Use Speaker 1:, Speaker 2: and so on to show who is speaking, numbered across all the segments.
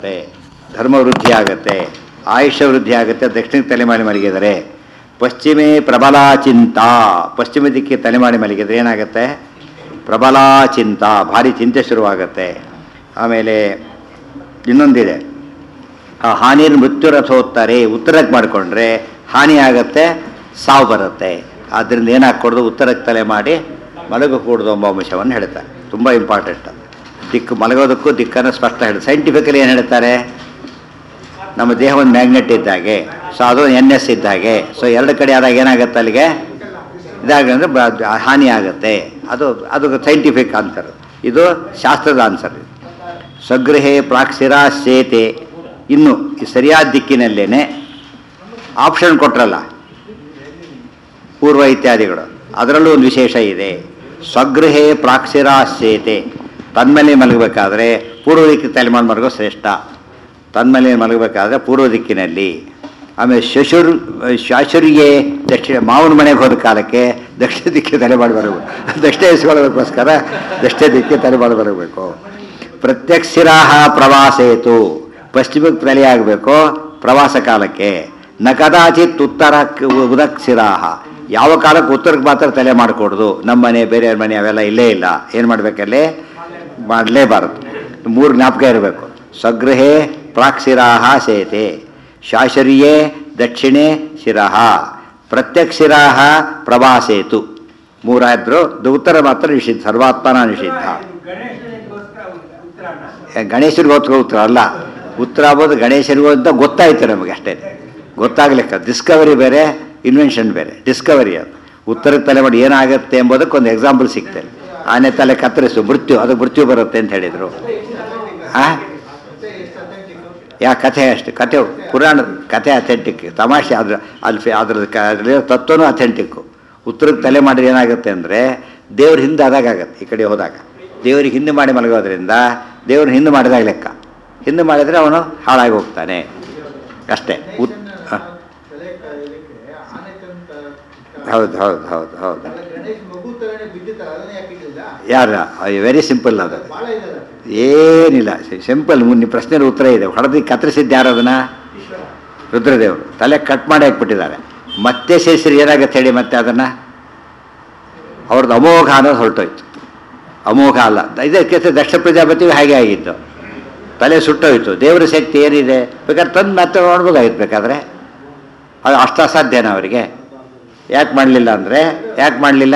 Speaker 1: ಆಗುತ್ತೆ ಧರ್ಮ ವೃದ್ಧಿ ಆಗುತ್ತೆ ಆಯುಷ್ಯ ವೃದ್ಧಿ ಆಗುತ್ತೆ ದಕ್ಷಿಣಕ್ಕೆ ತಲೆಮಾಡಿ ಮಲಗಿದರೆ ಪಶ್ಚಿಮೇ ಪ್ರಬಲಾ ಚಿಂತಾ ಪಶ್ಚಿಮ ದಿಕ್ಕಿಗೆ ತಲೆಮಾಡಿ ಮಲಗಿದರೆ ಏನಾಗುತ್ತೆ ಪ್ರಬಲಾ ಚಿಂತಾ ಭಾರಿ ಚಿಂತೆ ಶುರುವಾಗುತ್ತೆ ಆಮೇಲೆ ಇನ್ನೊಂದಿದೆ ಆ ಹಾನಿಯನ್ನು ಮೃತ್ಯುರಥೋತ್ತಾರೆ ಉತ್ತರಕ್ಕೆ ಮಾಡಿಕೊಂಡ್ರೆ ಹಾನಿ ಆಗುತ್ತೆ ಸಾವು ಬರುತ್ತೆ ಆದ್ದರಿಂದ ಏನಾಗ್ಕೊಡ್ದು ಉತ್ತರಕ್ಕೆ ತಲೆ ಮಾಡಿ ಮಲಗಕೂಡ್ದು ಎಂಬ ಅಂಶವನ್ನು ಹೇಳ್ತಾರೆ ತುಂಬ ಇಂಪಾರ್ಟೆಂಟ್ ಅದು ದಿಕ್ಕು ಮಲಗೋದಕ್ಕೂ ದಿಕ್ಕನ್ನು ಸ್ಪಷ್ಟ ಹೇಳಿ ಸೈಂಟಿಫಿಕಲಿ ಏನು ಹೇಳ್ತಾರೆ ನಮ್ಮ ದೇಹ ಒಂದು ಮ್ಯಾಗ್ನೆಟ್ ಇದ್ದಾಗೆ ಸೊ ಅದು ಎನ್ ಎಸ್ ಇದ್ದಾಗೆ ಸೊ ಎರಡು ಕಡೆ ಆದಾಗ ಏನಾಗುತ್ತೆ ಅಲ್ಲಿಗೆ ಇದಾಗಂದ್ರೆ ಬ- ಹಾನಿ ಆಗುತ್ತೆ ಅದು ಅದು ಸೈಂಟಿಫಿಕ್ ಆನ್ಸರ್ ಇದು ಶಾಸ್ತ್ರದ ಆನ್ಸರ್ ಸ್ವಗೃಹೇ ಪ್ರಾಕ್ಷಿರಾ ಸೇತೆ ಇನ್ನು ಈ ಸರಿಯಾದ ದಿಕ್ಕಿನಲ್ಲೇನೆ ಆಪ್ಷನ್ ಕೊಟ್ರಲ್ಲ ಪೂರ್ವ ಇತ್ಯಾದಿಗಳು ಅದರಲ್ಲೂ ಒಂದು ವಿಶೇಷ ಇದೆ ಸ್ವಗೃಹೇ ಪ್ರಾಕ್ಷಿರಾ ಸೇತೆ ತನ್ಮೇಲೆ ಮಲಗಬೇಕಾದ್ರೆ ಪೂರ್ವ ದಿಕ್ಕಿಗೆ ತಲೆಮಾರು ಮಲಗೋ ಶ್ರೇಷ್ಠ ತನ್ಮೇಲೆ ಮಲಗಬೇಕಾದ್ರೆ ಪೂರ್ವ ದಿಕ್ಕಿನಲ್ಲಿ ಆಮೇಲೆ ಶಶುರ್ ಶಾಶುರಿಗೆ ದಕ್ಷಿಣ ಮಾವನ ಮನೆಗೆ ಹೋದ ಕಾಲಕ್ಕೆ ದಕ್ಷಿಣ ದಿಕ್ಕಿಗೆ ತಲೆ ಮಾಡಿ ಬರಬೇಕು ದಕ್ಷಿಣ ಇಸ್ಕೊಳ್ಳೋದಕ್ಕೋಸ್ಕರ ದಕ್ಷಿಣ ದಿಕ್ಕಿಗೆ ತಲೆ ಮಾಡಿ ಬರಬೇಕು ಪ್ರತ್ಯಕ್ಷಿರಾಹ ಪ್ರವಾಸೇತು ಪಶ್ಚಿಮಕ್ಕೆ ತಲೆ ಆಗಬೇಕು ಪ್ರವಾಸ ಕಾಲಕ್ಕೆ ನ ಕದಾಚಿತ್ ಉತ್ತರ ಉದಕ್ಷಿರಾಹ ಯಾವ ಕಾಲಕ್ಕೆ ಉತ್ತರಕ್ಕೆ ಮಾತ್ರ ತಲೆ ಮಾಡಿಕೊಡ್ದು ನಮ್ಮ ಮನೆ ಬೇರೆಯವ್ರ ಮನೆ ಅವೆಲ್ಲ ಇಲ್ಲೇ ಇಲ್ಲ ಏನು ಮಾಡಬೇಕಲ್ಲಿ ಮಾಡಲೇಬಾರದು ಮೂರು ಜ್ಞಾಪಕ ಇರಬೇಕು ಸ್ವಗೃಹೇ ಪ್ರಾಕ್ಶಿರಾಹ ಸೇತೆ ಶಾಶರಿಯೇ ದಕ್ಷಿಣೆ ಶಿರಃ ಪ್ರತ್ಯಕ್ಷಿರಾಹ ಪ್ರವಾಸೇತು ಮೂರಾದ್ರು ಉತ್ತರ ಮಾತ್ರ ನಿಷಿದ್ಧ ಸರ್ವಾತ್ಮನ ನಿಷಿದ್ಧ ಏ, ಗಣೇಶನಿಗೆ ಹೊತ್ತು ಉತ್ತರ ಅಲ್ಲ ಉತ್ತರ ಆಗ್ಬೋದು ಗಣೇಶನಿಗೂ ಅಂತ ಗೊತ್ತಾಯ್ತು ನಮಗೆ ಅಷ್ಟೇ ಗೊತ್ತಾಗ್ಲಿಕ್ಕ ಡಿಸ್ಕವರಿ ಬೇರೆ ಇನ್ವೆನ್ಷನ್ ಬೇರೆ ಡಿಸ್ಕವರಿ ಅದು ಉತ್ತರಕ್ಕೆ ತಲೆ ಮಾಡಿ ಏನಾಗುತ್ತೆ ಎಂಬುದಕ್ಕೆ ಒಂದು ಎಕ್ಸಾಂಪಲ್ ಸಿಗ್ತದೆ ಆನೆ ತಲೆ ಕತ್ತರಿಸು ಮೃತ್ಯು ಅದು ಮೃತ್ಯು ಬರುತ್ತೆ ಅಂತ ಹೇಳಿದರು ಆ ಯಾ ಕಥೆ ಅಷ್ಟು ಕಥೆ ಪುರಾಣ ಕಥೆ ಅಥೆಂಟಿಕ್ ತಮಾಷೆ ಅದ್ರ ಅಲ್ಲಿ ಅದ್ರ ಅದರಲ್ಲಿರೋ ತತ್ವನೂ ಅಥೆಂಟಿಕ್ಕು ಉತ್ತರಕ್ಕೆ ತಲೆ ಮಾಡಿದ್ರೆ ಏನಾಗುತ್ತೆ ಅಂದರೆ ದೇವ್ರ ಹಿಂದೆ ಆದಾಗ ಆಗತ್ತೆ ಈ ಕಡೆ ಹೋದಾಗ ದೇವ್ರಿಗೆ ಹಿಂದೆ ಮಾಡಿ ಮಲಗೋದ್ರಿಂದ ದೇವ್ರ ಹಿಂದೆ ಮಾಡಿದಾಗ ಲೆಕ್ಕ ಹಿಂದೆ ಮಾಡಿದರೆ ಅವನು ಹಾಳಾಗಿ ಹೋಗ್ತಾನೆ ಅಷ್ಟೇ ಉತ್ ಹ. ಹೌದು ಹೌದು ಹೌದು ಹೌದು ಯಾರ ವೆರಿ ಸಿಂಪಲ್ ಅದು ಏನಿಲ್ಲ ಸಿಂಪಲ್ ನಿಮ್ಮ ಪ್ರಶ್ನೆ ಉತ್ತರ ಇದೆ ಹೊಡೆದು ಕತ್ತರಿಸಿದ್ದು ಯಾರು ಅದನ್ನ ರುದ್ರದೇವರು ತಲೆ ಕಟ್ ಮಾಡಿ ಹಾಕ್ಬಿಟ್ಟಿದ್ದಾರೆ ಮತ್ತೆ ಸೇರಿಸಿರಿ ಏನಾಗತ್ತೆ ಹೇಳಿ ಮತ್ತೆ ಅದನ್ನು ಅವ್ರದ್ದು ಅಮೋಘ ಅನ್ನೋದು ಹೊರಟೋಯ್ತು ಅಮೋಘ ಅಲ್ಲ ಇದಕ್ಕೆ ದಕ್ಷ ಪ್ರಜಾಪತಿಗೂ ಹಾಗೆ ಆಗಿತ್ತು ತಲೆ ಸುಟ್ಟೋಯ್ತು ದೇವರ ಶಕ್ತಿ ಏನಿದೆ ಬೇಕಾದ್ರೆ ತಂದು ಮತ್ತೆ ನೋಡ್ಬೋದಾಗಿತ್ತು ಬೇಕಾದ್ರೆ ಅದು ಅಷ್ಟು ಅಸಾಧ್ಯನ ಅವರಿಗೆ ಯಾಕೆ ಮಾಡಲಿಲ್ಲ ಅಂದರೆ ಯಾಕೆ ಮಾಡಲಿಲ್ಲ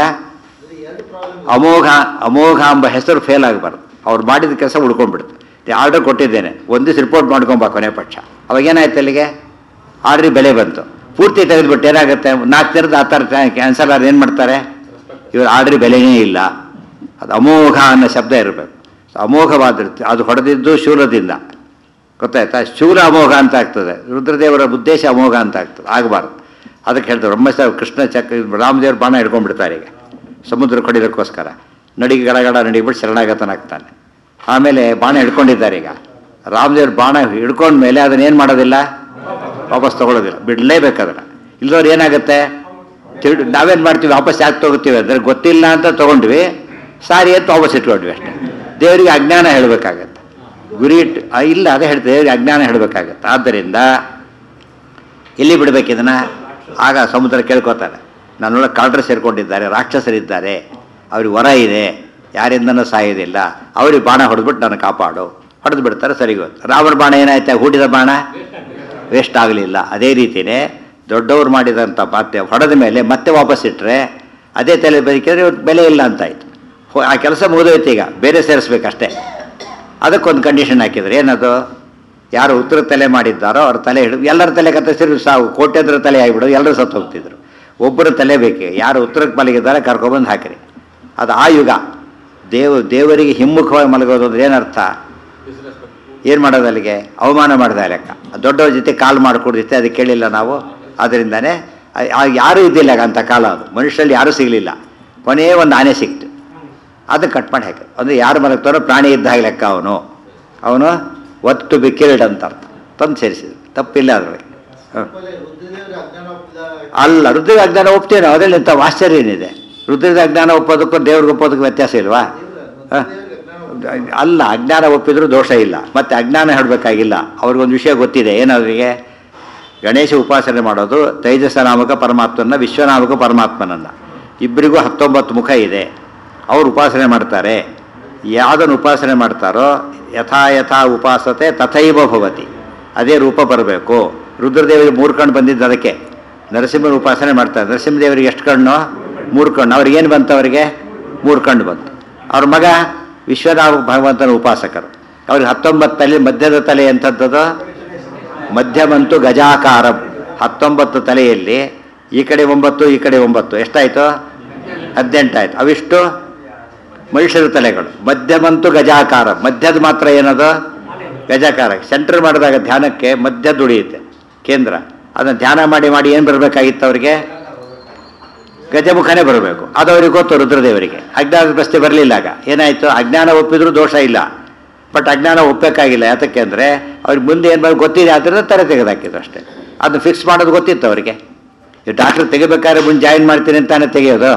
Speaker 1: ಅಮೋಘ ಅಮೋಘ ಎಂಬ ಹೆಸರು ಫೇಲ್ ಆಗಬಾರ್ದು ಅವ್ರು ಮಾಡಿದ ಕೆಲಸ ಉಳ್ಕೊಂಡ್ಬಿಡ್ತು ಆರ್ಡರ್ ಕೊಟ್ಟಿದ್ದೇನೆ ಒಂದು ದಿವಸ ರಿಪೋರ್ಟ್ ಮಾಡ್ಕೊಂಬ ಕೊನೆ ಪಕ್ಷ ಅವಾಗ ಏನಾಯ್ತು ಅಲ್ಲಿಗೆ ಆರ್ಡ್ರಿ ಬೆಲೆ ಬಂತು ಪೂರ್ತಿ ತೆಗೆದುಬಿಟ್ಟು ಏನಾಗುತ್ತೆ ನಾಲ್ಕು ಥರದ ಆ ಥರ ಕ್ಯಾನ್ಸಲ್ ಆದ್ರೆ ಏನು ಮಾಡ್ತಾರೆ ಇವರು ಆರ್ಡ್ರಿ ಬೆಲೆನೇ ಇಲ್ಲ ಅದು ಅಮೋಘ ಅನ್ನೋ ಶಬ್ದ ಇರಬೇಕು ಅಮೋಘವಾದ ಅದು ಹೊಡೆದಿದ್ದು ಶೂಲದಿಂದ ಗೊತ್ತಾಯ್ತಾ ಶೂಲ ಅಮೋಘ ಅಂತ ಆಗ್ತದೆ ರುದ್ರದೇವರ ಉದ್ದೇಶ ಅಮೋಘ ಅಂತ ಆಗ್ತದೆ ಆಗಬಾರ್ದು ಅದಕ್ಕೆ ಹೇಳ್ತಾರೆ ಬ್ರಹ್ಮಸ ಕೃಷ್ಣ ಚಕ್ರ ರಾಮದೇವ್ರ ಬಾಣ ಹಿಡ್ಕೊಂಡ್ಬಿಡ್ತಾರೆ ಈಗ ಸಮುದ್ರ ಕೊಡಿದಕ್ಕೋಸ್ಕರ ನಡಿಗೆ ಗಡಗಡ ನಡಿಬಿಟ್ಟು ಶರಣಾಗತನಾಗ್ತಾನೆ ಆಮೇಲೆ ಬಾಣ ಹಿಡ್ಕೊಂಡಿದ್ದಾರೆ ಈಗ ರಾಮದೇವ್ರ ಬಾಣ ಹಿಡ್ಕೊಂಡ ಮೇಲೆ ಅದನ್ನೇನು ಮಾಡೋದಿಲ್ಲ ವಾಪಸ್ ತಗೊಳ್ಳೋದಿಲ್ಲ ಬಿಡಲೇಬೇಕು ಅದನ್ನು ಇಲ್ಲದವ್ರು ಏನಾಗುತ್ತೆ ತಿಳಿ ನಾವೇನು ಮಾಡ್ತೀವಿ ವಾಪಸ್ ಯಾಕೆ ತಗೋತೀವಿ ಅಂದರೆ ಗೊತ್ತಿಲ್ಲ ಅಂತ ತೊಗೊಂಡ್ವಿ ಸಾರಿ ಅಂತ ವಾಪಸ್ ಇಟ್ಕೊಂಡ್ವಿ ಅಷ್ಟೇ ದೇವರಿಗೆ ಅಜ್ಞಾನ ಹೇಳಬೇಕಾಗತ್ತೆ ಗುರಿ ಇಟ್ಟು ಆ, ಇಲ್ಲ ಅದೇ ಹೇಳ್ತೇವೆ ದೇವರಿಗೆ ಅಜ್ಞಾನ ಹೇಳಬೇಕಾಗತ್ತೆ ಆದ್ದರಿಂದ ಎಲ್ಲಿ ಬಿಡ್ಬೇಕು ಇದನ್ನ ಆಗ ಸಮುದ್ರ ಕೇಳ್ಕೊತಾರೆ ನನ್ನೊಳಗೆ ಕಾಲ್ಡ್ರ ಸೇರ್ಕೊಂಡಿದ್ದಾರೆ ರಾಕ್ಷಸರಿದ್ದಾರೆ ಅವ್ರಿಗೆ ವರ ಇದೆ ಯಾರಿಂದನೂ ಸಾಯೋದಿಲ್ಲ ಅವ್ರಿಗೆ ಬಾಣ ಹೊಡೆದ್ಬಿಟ್ಟು ನಾನು ಕಾಪಾಡು ಹೊಡೆದು ಬಿಡ್ತಾರೆ ಸರಿ ಗೊತ್ತು ರಾಮನ ಬಾಣ ಏನಾಯ್ತು ಹೂಡಿದ ಬಾಣ ವೇಸ್ಟ್ ಆಗಲಿಲ್ಲ ಅದೇ ರೀತಿಯೇ ದೊಡ್ಡವ್ರು ಮಾಡಿದಂಥ ಪಾತ್ಯ ಹೊಡೆದ ಮೇಲೆ ಮತ್ತೆ ವಾಪಸ್ ಇಟ್ಟರೆ ಅದೇ ತಲೆ ಬದುಕಿದ್ರೆ ಇವತ್ತು ಬೆಲೆ ಇಲ್ಲ ಅಂತಾಯ್ತು ಹೋ- ಆ ಕೆಲಸ ಮುಗಿದೋಯ್ತು ಈಗ ಬೇರೆ ಸೇರಿಸ್ಬೇಕಷ್ಟೇ ಅದಕ್ಕೊಂದು ಕಂಡೀಷನ್ ಹಾಕಿದ್ರು ಏನದು ಯಾರು ಉತ್ತರ ತಲೆ ಮಾಡಿದ್ದಾರೋ ಅವ್ರ ತಲೆ ಹಿಡಿದು ಎಲ್ಲರ ತಲೆ ಕತ್ತರಿಸಿದ್ರು ಸಾವು ಕೋಟ್ಯಂತರ ತಲೆ ಆಗಿಬಿಡೋದು ಎಲ್ಲರೂ ಸತ್ತು ಹೋಗ್ತಿದ್ರು ಒಬ್ಬರ ತಲೆ ಬೇಕೆ ಯಾರು ಉತ್ತರಕ್ಕೆ ಮಲಗಿದ್ದಾರೆ ಕರ್ಕೊಬಂದು ಹಾಕಿರಿ ಅದು ಆ ಯುಗ ದೇವ ದೇವರಿಗೆ ಹಿಮ್ಮುಖವಾಗಿ ಮಲಗೋದು ಅಂದ್ರೆ ಏನರ್ಥ ಏನು ಮಾಡೋದು ಅಲ್ಲಿಗೆ ಅವಮಾನ ಮಾಡಿದ ಲೆಕ್ಕ ದೊಡ್ಡವ್ರ ಜೊತೆ ಕಾಲ್ ಮಾಡಿಕೊಡ್ದಿತ್ತೆ ಅದು ಕೇಳಿಲ್ಲ ನಾವು ಅದರಿಂದನೇ ಆ- ಆ ಯಾರೂ ಇದ್ದಿಲ್ಲ ಆಗ ಅಂತ ಕಾಲ ಅದು ಮನುಷ್ಯರಲ್ಲಿ ಯಾರೂ ಸಿಗಲಿಲ್ಲ ಕೊನೆಯೇ ಒಂದು ಆನೆ ಸಿಕ್ತು ಅದು ಕಟ್ ಮಾಡಿ ಹಾಕಿ ಅಂದರೆ ಯಾರು ಮಲಗ್ತಾರೋ ಪ್ರಾಣಿ ಇದ್ದ ಹಾಗೆ ಲೆಕ್ಕ ಅವನು ಅವನು ಒತ್ ಟು ಬಿ ಕಿಲ್ಡ್ ಅಂತ ಅರ್ಥ ತಂದು ಸೇರಿಸಿದ್ರು ತಪ್ಪಿಲ್ಲ ಅದರೊಳಗೆ ಹಾಂ ಅಲ್ಲ ರುದ್ರದ ಅಜ್ಞಾನ ಒಪ್ತೇನೆ ಅವರಲ್ಲಿ ಇಂಥ ಆಶ್ಚರ್ಯ ಏನಿದೆ ರುದ್ರದ ಅಜ್ಞಾನ ಒಪ್ಪೋದಕ್ಕೂ ದೇವ್ರಿಗೆ ಒಪ್ಪೋದಕ್ಕೂ ವ್ಯತ್ಯಾಸ ಇಲ್ವಾ ಹ? ಅಲ್ಲ ಅಜ್ಞಾನ ಒಪ್ಪಿದ್ರು ದೋಷ ಇಲ್ಲ ಮತ್ತೆ ಅಜ್ಞಾನ ಹೇಳಬೇಕಾಗಿಲ್ಲ ಅವ್ರಿಗೊಂದು ವಿಷಯ ಗೊತ್ತಿದೆ ಏನವರಿಗೆ ಗಣೇಶ ಉಪಾಸನೆ ಮಾಡೋದು ತೈಜಸ ನಾಮಕ ಪರಮಾತ್ಮನ ವಿಶ್ವನಾಮಕ ಪರಮಾತ್ಮನನ್ನ ಇಬ್ಬರಿಗೂ ಹತ್ತೊಂಬತ್ತು ಮುಖ ಇದೆ ಅವರು ಉಪಾಸನೆ ಮಾಡ್ತಾರೆ ಯಾವುದನ್ನು ಉಪಾಸನೆ ಮಾಡ್ತಾರೋ ಯಥಾ ಯಥಾ ಉಪಾಸತೆ ತಥೈವ ಭವತಿ ಅದೇ ರೂಪ ಬರಬೇಕು ರುದ್ರದೇವರಿಗೆ ಮೂರು ಕಣ್ಣು ಬಂದಿದ್ದು ಅದಕ್ಕೆ ನರಸಿಂಹನ ಉಪಾಸನೆ ಮಾಡ್ತಾರೆ ನರಸಿಂಹದೇವರಿಗೆ ಎಷ್ಟು ಕಣ್ಣು ಮೂರು ಕಣ್ಣು ಅವ್ರಿಗೇನು ಬಂತು ಅವರಿಗೆ ಮೂರು ಕಣ್ಣು ಬಂತು ಅವ್ರ ಮಗ ವಿಶ್ವನಾಮ ಭಗವಂತನ ಉಪಾಸಕರು ಅವ್ರಿಗೆ ಹತ್ತೊಂಬತ್ತು ತಲೆ ಮಧ್ಯದ ತಲೆ ಎಂಥದ್ದು ಮಧ್ಯಮಂತು ಗಜಾಕಾರ ಹತ್ತೊಂಬತ್ತು ತಲೆಯಲ್ಲಿ ಈ ಕಡೆ ಒಂಬತ್ತು ಈ ಕಡೆ ಒಂಬತ್ತು ಎಷ್ಟಾಯಿತು ಹದಿನೆಂಟಾಯ್ತು ಅವಿಷ್ಟು ಮನುಷ್ಯರ ತಲೆಗಳು ಮಧ್ಯಮಂತು ಗಜಾಕಾರ ಮಧ್ಯದ ಮಾತ್ರ ಏನದು ಗಜಾಕಾರ ಸೆಂಟರ್ ಮಾಡಿದಾಗ ಧ್ಯಾನಕ್ಕೆ ಮಧ್ಯದ ಉಳಿಯುತ್ತೆ ಕೇಂದ್ರ ಅದನ್ನು ಧ್ಯಾನ ಮಾಡಿ ಮಾಡಿ ಏನು ಬರಬೇಕಾಗಿತ್ತು ಅವರಿಗೆ ಗಜಮುಖನೇ ಬರಬೇಕು ಅದು ಅವ್ರಿಗೆ ಗೊತ್ತು ರುದ್ರದೇವರಿಗೆ ಅಜ್ಞಾನದ ಪ್ರಶ್ನೆ ಬರಲಿಲ್ಲ ಆಗ ಏನಾಯಿತು ಅಜ್ಞಾನ ಒಪ್ಪಿದ್ರೂ ದೋಷ ಇಲ್ಲ ಬಟ್ ಅಜ್ಞಾನ ಒಪ್ಪಬೇಕಾಗಿಲ್ಲ ಯಾತಕ್ಕೆ ಅಂದರೆ ಅವ್ರಿಗೆ ಮುಂದೆ ಏನು ಮಾಡಿ ಗೊತ್ತಿದೆ ಆದ್ದರಿಂದ ತಲೆ ತೆಗೆದಾಕಿದ್ರು ಅಷ್ಟೇ ಅದನ್ನ ಫಿಕ್ಸ್ ಮಾಡೋದು ಗೊತ್ತಿತ್ತು ಅವರಿಗೆ ಈ ಡಾಕ್ಟ್ರ್ ತೆಗಿಬೇಕಾದ್ರೆ ಮುಂದೆ ಜಾಯಿನ್ ಮಾಡ್ತೀನಿ ಅಂತಾನೆ ತೆಗೆಯೋದು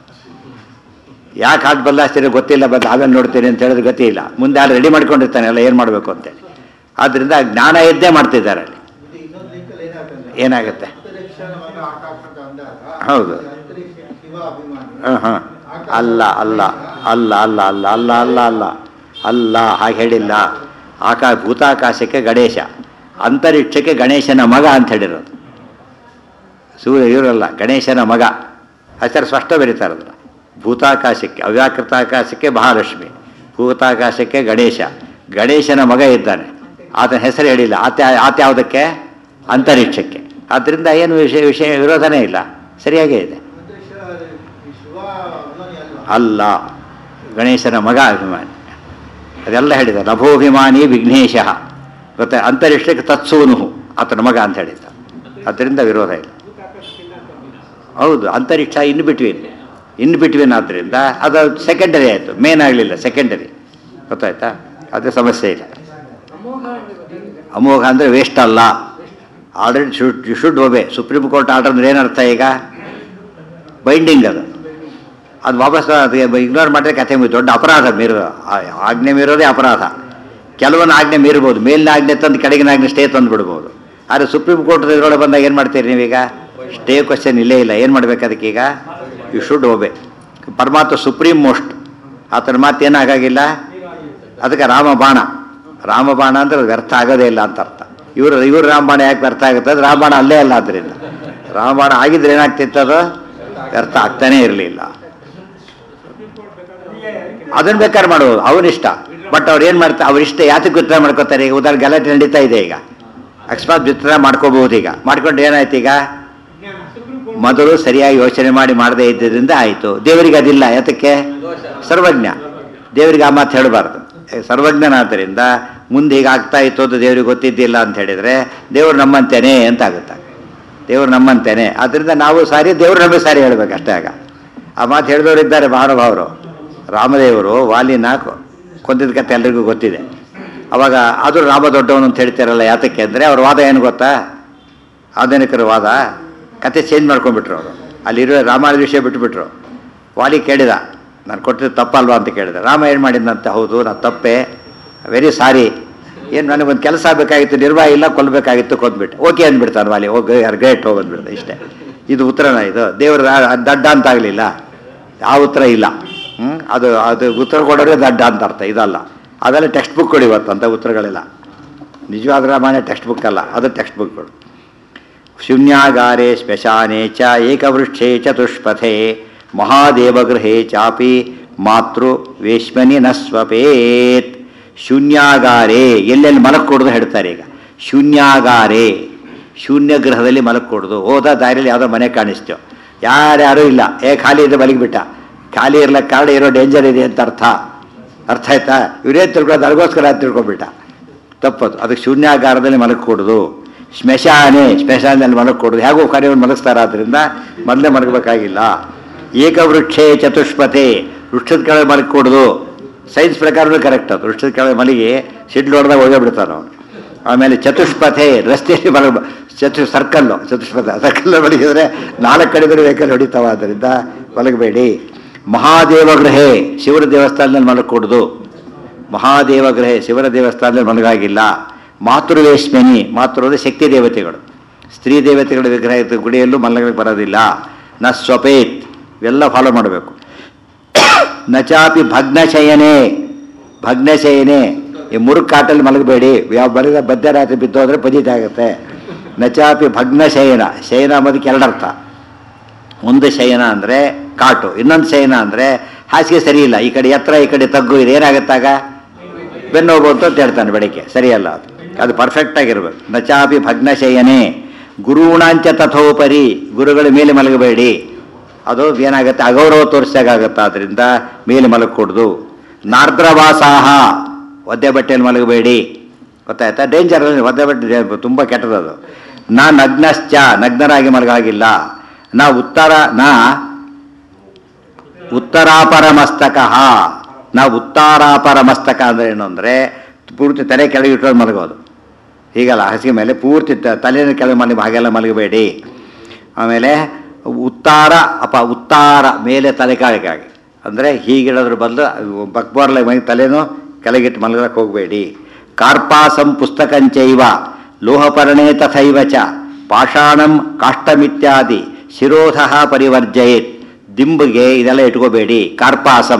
Speaker 1: ಯಾಕೆ ಹಾಕಿ ಬದಲಾಯಿಸ್ತೀರಿ ಗೊತ್ತಿಲ್ಲ ಬಂದು ಆಮೇಲೆ ನೋಡ್ತೀನಿ ಅಂತ ಹೇಳಿದ್ರೆ ಗತಿ ಇಲ್ಲ ಮುಂದೆ ಅಲ್ಲಿ ರೆಡಿ ಮಾಡ್ಕೊಂಡಿರ್ತಾನೆ ಎಲ್ಲ ಏನು ಮಾಡಬೇಕು ಅಂತೇಳಿ ಆದ್ದರಿಂದ ಜ್ಞಾನ ಎದ್ದೇ ಮಾಡ್ತಿದ್ದಾರೆ ಅಲ್ಲಿ
Speaker 2: ಇದು ಇನ್ನೊಂದು ಲಿಂಕಲ್ಲಿ ಏನಾಗ್ತದೆ
Speaker 1: ಏನಾಗುತ್ತೆ
Speaker 2: ಅಂತರಿಕ್ಷ ಮತ್ತು ಆಕಾಶ ಅಂತ ಅಂದಾಗ
Speaker 1: ಹೌದು.
Speaker 2: ಅಂತರಿಕ್ಷ ಶಿವ ಅಭಿಮಾನಿ
Speaker 1: ಹಾಂ ಹಾಂ ಅಲ್ಲ ಅಲ್ಲ ಅಲ್ಲ ಅಲ್ಲ ಅಲ್ಲ ಅಲ್ಲ ಅಲ್ಲ ಅಲ್ಲ ಅಲ್ಲ ಹಾಗೆ ಹೇಳಿಲ್ಲ ಆಕಾ ಭೂತಾಕಾಶಕ್ಕೆ ಗಣೇಶ ಅಂತರಿಕ್ಷಕ್ಕೆ ಗಣೇಶನ ಮಗ ಅಂತ ಹೇಳಿರೋದು ಸೂರ್ಯ ಇವರಲ್ಲ ಗಣೇಶನ ಮಗ ಆಚಾರ್ಯ ಸ್ಪಷ್ಟ ಬರೀತಾರೆ ಅದನ್ನು ಭೂತಾಕಾಶಕ್ಕೆ ಅವ್ಯಾಕೃತ ಆಕಾಶಕ್ಕೆ ಮಹಾಲಕ್ಷ್ಮಿ ಭೂತಾಕಾಶಕ್ಕೆ ಗಣೇಶ ಗಣೇಶನ ಮಗ ಇದ್ದಾನೆ ಆತನ ಹೆಸರು ಹೇಳಿಲ್ಲ ಆತ ಆತ ಯಾವುದಕ್ಕೆ ಅಂತರಿಕ್ಷಕ್ಕೆ ಆದ್ದರಿಂದ ಏನು ವಿಷಯ ವಿಷಯ ವಿರೋಧನೇ ಇಲ್ಲ ಸರಿಯಾಗೇ ಇದೆ
Speaker 2: ಅಂತರಿಕ್ಷ ಈ ಶಿವ ಅಭಿಮಾನಿ ಅಲ್ವಾ
Speaker 1: ಅಲ್ಲ ಗಣೇಶನ ಮಗ ಅಭಿಮಾನಿ ಅದೆಲ್ಲ ಹೇಳಿದ ನಭೋಭಿಮಾನಿ ವಿಘ್ನೇಶ ಗೊತ್ತಾ ಅಂತರಿಕ್ಷಕ್ಕೆ ತತ್ಸೂನು ಆತನ ಮಗ ಅಂತ ಹೇಳಿದ್ದ ಅದರಿಂದ ವಿರೋಧ ಇಲ್ಲ ಹೌದು ಅಂತರಿಕ್ಷ ಇನ್ ಬಿಟ್ವೀನ್ ಇನ್ ಬಿಟ್ವೀನ್ ಆದ್ದರಿಂದ ಅದು ಸೆಕೆಂಡರಿ ಆಯಿತು ಮೇನ್ ಆಗಲಿಲ್ಲ ಸೆಕೆಂಡರಿ ಗೊತ್ತಾಯ್ತಾ ಅದೇ ಸಮಸ್ಯೆ ಇಲ್ಲ ಅಮೋಘ ಅಂದರೆ ವೇಸ್ಟ್ ಅಲ್ಲ already should you should obey supreme court order ಅಂದ್ರೆ ಏನರ್ಥ ಈಗ ಬೈಂಡಿಂಗ್ ಅದು ಅದು ವಾಪಸ್ ಅದು ಇಗ್ನೋರ್ ಮಾಡಿದ್ರೆ ಕಥೆ ಮುಗಿತು ದೊಡ್ಡ ಅಪರಾಧ ಮೀರೋದು ಆ- ಆಜ್ಞೆ ಮೀರೋದೇ ಅಪರಾಧ ಕೆಲವೊಂದು ಆಜ್ಞೆ ಮೀರ್ಬೋದು ಮೇಲಿನ ಆಜ್ಞೆ ತಂದು ಕೆಳಗಿನ ಆಜ್ಞೆ ಸ್ಟೇ ತಂದು ಬಿಡ್ಬೋದು ಆದರೆ ಸುಪ್ರೀಂ ಕೋರ್ಟ್ ಇದರೊಳಗೆ ಬಂದಾಗ ಏನು ಮಾಡ್ತೀರಿ ನೀವೀಗ ಸ್ಟೇ ಕ್ವಶನ್ ಇಲ್ಲೇ ಇಲ್ಲ ಏನು ಮಾಡ್ಬೇಕು ಅದಕ್ಕೀಗ ಯು ಶುಡ್ ಒಬೆ ಪರಮಾತ್ಮ ಸುಪ್ರೀಂ ಮೋಸ್ಟ್ ಆತನ ಮಾತು ಏನಾಗಾಗಿಲ್ಲ ಅದಕ್ಕೆ ರಾಮಬಾಣ ರಾಮಬಾಣ ಅಂದ್ರೆ ಅದು ವ್ಯರ್ಥ ಆಗೋದೇ ಇಲ್ಲ ಅಂತ ಅರ್ಥ ಇವರು ಇವರು ರಾಮಬಾಣ ಯಾಕೆ ವ್ಯರ್ಥ ಆಗುತ್ತೆ ಅದು ರಾಮಬಾಣ ಅಲ್ಲೇ ಅಲ್ಲ ಅದರಿಂದ ರಾಮಬಾಣ ಆಗಿದ್ರೆ ಏನಾಗ್ತಿತ್ತು ಅದು ವ್ಯರ್ಥ ಆಗ್ತಾನೇ ಇರಲಿಲ್ಲ ಅದನ್ನ ಬೇಕಾದ್ರೆ ಮಾಡುವುದು ಅವನಿಷ್ಟ ಬಟ್ ಅವ್ರು ಏನು ಮಾಡ್ತಾರೆ ಅವ್ರಿಷ್ಟ ಯಾತಕ್ಕೆ ವಿತ್ತರ ಮಾಡ್ಕೋತಾರೆ ಈಗ ಉದಾಹರಣೆ ಗಲಾಟೆ ನಡೀತಾ ಇದೆ ಈಗ ಅಕಸ್ಮಾತ್ ವಿತ್ತರ ಮಾಡ್ಕೋಬಹುದು ಈಗ ಮಾಡ್ಕೊಂಡು ಏನಾಯ್ತು ಈಗ ಮೊದಲು ಸರಿಯಾಗಿ ಯೋಚನೆ ಮಾಡಿ ಮಾಡದೇ ಇದ್ದರಿಂದ ಆಯಿತು ದೇವರಿಗೆ ಅದಿಲ್ಲ ಯಾತಕ್ಕೆ ಸರ್ವಜ್ಞ ದೇವರಿಗೆ ಆ ಮಾತು ಹೇಳಬಾರ್ದು ಸರ್ವಜ್ಞನಾದ್ದರಿಂದ ಮುಂದೆ ಹೀಗೆ ಆಗ್ತಾ ಇತ್ತು ಅದು ದೇವರಿಗೆ ಗೊತ್ತಿದ್ದಿಲ್ಲ ಅಂತ ಹೇಳಿದರೆ ದೇವರು ನಮ್ಮಂತೇನೆ ಅಂತ ಆಗುತ್ತೆ ದೇವರು ನಮ್ಮಂತೇನೆ ಆದ್ದರಿಂದ ನಾವು ಸಾರಿ ದೇವರು ನಮಗೆ ಸಾರಿ ಹೇಳ್ಬೇಕು ಅಷ್ಟೇ ಆಗ ಆ ಮಾತು ಹೇಳಿದವರಿದ್ದಾರೆ ಮಹಾನುಭಾವರು ರಾಮದೇವರು ವಾಲಿನ ಕೊ- ಕೊಂದಿದ ಕತೆ ಎಲ್ರಿಗೂ ಗೊತ್ತಿದೆ ಅವಾಗ ಅದು ರಾಮ ದೊಡ್ಡವನು ಅಂತ ಹೇಳ್ತಾರಲ್ಲ ಯಾತಕ್ಕೆ ಅಂದರೆ ಅವ್ರ ವಾದ ಏನು ಗೊತ್ತಾ ಆಧುನಿಕರ ವಾದ ಕತೆ ಚೇಂಜ್ ಮಾಡ್ಕೊಂಡ್ಬಿಟ್ರು ಅವರು ಅಲ್ಲಿರೋ ರಾಮಾಯಣದ ವಿಷಯ ಬಿಟ್ಬಿಟ್ರು ವಾಲಿ ಕೇಳಿದ ನಾನು ಕೊಟ್ಟಿದ್ದು ತಪ್ಪಲ್ವಾ ಅಂತ ಕೇಳಿದೆ ರಾಮ ಏನು ಮಾಡಿದ್ನಂತೆ ಹೌದು ನಾನು ತಪ್ಪೆ ವೆರಿ ಸಾರಿ ಏನು ನನಗೊಂದು ಕೆಲಸ ಆಗಬೇಕಾಗಿತ್ತು ನಿರ್ವಾಹ ಇಲ್ಲ ಕೊಲ್ಲಬೇಕಾಗಿತ್ತು ಕೊಂದ್ಬಿಟ್ಟು ಓಕೆ ಅಂದ್ಬಿಡ್ತಾನೆ ವಾಲಿ ಹೋಗಿ ಗ್ರೇಟ್ ಹೋಗಂದ್ಬಿಡ್ದೆ ಇಷ್ಟೇ ಇದು ಉತ್ತರನ ಇದು ದೇವ್ರ ದಡ್ಡ ಅಂತ ಆಗಲಿಲ್ಲ ಆ ಉತ್ತರ ಇಲ್ಲ ಹ್ಮ್? ಅದು ಅದು ಉತ್ತರ ಕೊಡೋದೇ ದಡ್ಡ ಅಂತ ಅರ್ಥ ಇದಲ್ಲ ಅದೆಲ್ಲ ಟೆಕ್ಸ್ಟ್ ಬುಕ್ಗಳು ಇವತ್ತು ಅಂತ ಉತ್ತರಗಳೆಲ್ಲ ನಿಜವಾದ ರಾಮಾಯಣ ಟೆಕ್ಸ್ಟ್ ಬುಕ್ ಅಲ್ಲ ಅದು ಟೆಕ್ಸ್ಟ್ ಬುಕ್ಗಳು ಶೂನ್ಯಾಗಾರೆ ಶ್ಮಶಾನೆ ಚ ಏಕವೃಕ್ಷೇ ಚತುಷ್ಪಥೆ ಮಹಾದೇವಗೃಹೇ ಚಾಪಿ ಮಾತೃ ವೇಶ್ಮನಿ ನ ಸ್ವಪೇತ್ ಶೂನ್ಯಾಗಾರೆ ಎಲ್ಲೆಲ್ಲಿ ಮಲಕ್ಕೊಡ್ದು ಹೇಳ್ತಾರೆ ಈಗ ಶೂನ್ಯಾಗಾರೆ ಶೂನ್ಯ ಗೃಹದಲ್ಲಿ ಮಲಕ್ಕೊಡ್ದು ಹೋದ ದಾರಿಯಲ್ಲಿ ಯಾವುದೋ ಮನೆ ಕಾಣಿಸ್ತು ಯಾರ್ಯಾರೂ ಇಲ್ಲ ಏ ಖಾಲಿ ಇದೆ ಮಲಗಿಬಿಟ್ಟ ಖಾಲಿ ಇರ್ಲಕ್ಕೆ ಕಾರಣ ಇರೋ ಡೇಂಜರ್ ಇದೆ ಅಂತ ಅರ್ಥ ಅರ್ಥ ಆಯ್ತಾ ಇವರೇನು ತಿಳ್ಕೊಳ್ಳೋದು ಅದಕ್ಕೋಸ್ಕರ ಅದು ತಿಳ್ಕೊಂಬಿಟ್ಟ ತಪ್ಪದು ಅದಕ್ಕೆ ಶೂನ್ಯಾಗಾರದಲ್ಲಿ ಮಲಗಕೂಡದು ಸ್ಮಶಾನೆ ಸ್ಮಶಾನದಲ್ಲಿ ಮಲಗಕೂಡದು ಹೇಗೂ ಕರೆಯವ್ರು ಮಲಗಿಸ್ತಾರ ಆದ್ದರಿಂದ ಮೊದಲೇ ಮಲಗಬೇಕಾಗಿಲ್ಲ ಏಕವೃಕ್ಷೇ ಚತುಷ್ಪಥೆ ವೃಕ್ಷದ ಕೆಳಗೆ ಮಲಗಕೂಡದು ಸೈನ್ಸ್ ಪ್ರಕಾರವೂ ಕರೆಕ್ಟ್ ಅದು ವೃಕ್ಷದ ಕೆಳಗೆ ಮಲಗಿ ಸಿಡ್ಲು ಹೊಡೆದಾಗ ಹೋಗೇ ಬಿಡ್ತಾನೆ ಅವನು ಆಮೇಲೆ ಚತುಷ್ಪಥೆ ರಸ್ತೆಯಲ್ಲಿ ಮಲಗ ಚತು ಸರ್ಕಲ್ಲು ಚತುಷ್ಪಥ ಸರ್ಕಲ್ ಮಲಗಿದ್ರೆ ನಾಲ್ಕು ಕಡೆಗಳು ವೆಹಿಕಲ್ ಹೊಡಿತಾವ ಆದ್ದರಿಂದ ಮಲಗಬೇಡಿ ಮಹಾದೇವ ಗೃಹೇ ಶಿವನ ದೇವಸ್ಥಾನದಲ್ಲಿ ಮಲಗಕೂಡದು ಮಹಾದೇವ ಗ್ರಹ ಶಿವನ ದೇವಸ್ಥಾನದಲ್ಲಿ ಮಲಗಾಗಿಲ್ಲ ಮಾತೃವೇಶ್ಮನಿ ಮಾತೃ ಅಂದರೆ ಶಕ್ತಿ ದೇವತೆಗಳು ಸ್ತ್ರೀ ದೇವತೆಗಳ ವಿಗ್ರಹ ಇದ್ದ ಗುಡಿಯಲ್ಲೂ ಮಲಗಕ್ಕೆ ಬರೋದಿಲ್ಲ ನ ಸ್ವಪೇತ್ ಇವೆಲ್ಲ ಫಾಲೋ ಮಾಡಬೇಕು ನಚಾಪಿ ಭಗ್ನಶಯನೆ ಭಗ್ನಶಯನೆ ಈ ಮುರುಕ್ ಕಾಟಲ್ಲಿ ಮಲಗಬೇಡಿ ಯಾವ ಬರೆದ ಮಧ್ಯರಾತ್ರಿ ಬಿದ್ದೋದ್ರೆ ಪಜಿತ ಆಗುತ್ತೆ ನಚಾಪಿ ಭಗ್ನಶಯನ ಶಯನ ಅನ್ನೋದಕ್ಕೆ ಎರಡರ್ಥ ಒಂದು ಶಯನ ಅಂದರೆ ಕಾಟು ಇನ್ನೊಂದು ಶಯನ ಅಂದರೆ ಹಾಸಿಗೆ ಸರಿ ಇಲ್ಲ ಈ ಕಡೆ ಎತ್ತರ ಈ ಕಡೆ ತಗ್ಗು ಇದು ಏನಾಗುತ್ತಾಗ ಬೆನ್ನು ಹೋಗುವಂತ ಅಂತ ಹೇಳ್ತಾನೆ ಬೆಳಿಗ್ಗೆ ಸರಿಯಲ್ಲ ಅದು ಅದು ಪರ್ಫೆಕ್ಟ್ ಆಗಿರ್ಬೇಕು ನಚಾಪಿ ಭಗ್ನಶಯನೆ ಗುರುಣಾಂಚ ತಥೋಪರಿ ಗುರುಗಳ ಮೇಲೆ ಮಲಗಬೇಡಿ ಅದು ಏನಾಗುತ್ತೆ ಅಗೌರವ ತೋರಿಸಾಗುತ್ತೆ ಅದರಿಂದ ಮೇಲೆ ಮಲಗಕೂಡ್ದು ನಾರ್ದ್ರವಾಸಾಹ ಒದ್ದೆ ಬಟ್ಟೆಯಲ್ಲಿ ಮಲಗಬೇಡಿ ಗೊತ್ತಾಯ್ತಾ ಡೇಂಜರ್ ಒದ್ದೆ ಬಟ್ಟೆ ತುಂಬ ಕೆಟ್ಟದದು ನಾ ನಗ್ನಶ್ಚ ನಗ್ನರಾಗಿ ಮಲಗಾಗಿಲ್ಲ ನಾ ಉತ್ತರ ನಾ ಉತ್ತರಾಪರ ಮಸ್ತಕ ನಾವು ಉತ್ತಾರಾಪರ ಮಸ್ತಕ ಅಂದ್ರೆ ಏನು ಅಂದರೆ ಪೂರ್ತಿ ತಲೆ ಕೆಳಗೆ ಇಟ್ಕೊಂಡು ಮಲಗೋದು ಹೀಗಲ್ಲ ಹಸಿಗೆ ಮೇಲೆ ಪೂರ್ತಿ ತ- ತಲೆನ ಕೆಳಗೆ ಮಲಗಿ ಹಾಗೆಲ್ಲ ಮಲಗಬೇಡಿ ಆಮೇಲೆ ಉತ್ತಾರ ಅಪ ಉತ್ತಾರ ಮೇಲೆ ತಲೆ ಕೆಳಗಾಗಿ ಅಂದರೆ ಹೀಗಿಡೋದ್ರ ಬದಲು ಬಕ್ಬಾರ್ಲೆ ಮೈ ತಲೆನೂ ಕೆಳಗಿಟ್ಟು ಮಲಗಕ್ಕೆ ಹೋಗಬೇಡಿ ಕಾರ್ಪಾಸಂ ಪುಸ್ತಕಂಚೈವ ಲೋಹಪರ್ಣೇ ತಥೈವ ಚ ಪಾಷಾಣಂ ಕಾಷ್ಟಮಿತ್ಯಾದಿ ಶಿರೋಧ ಪರಿವರ್ಜಯೇತ್ ದಿಂಬಿಗೆ ಇದೆಲ್ಲ ಇಟ್ಕೋಬೇಡಿ ಕಾರ್ಪಾಸಂ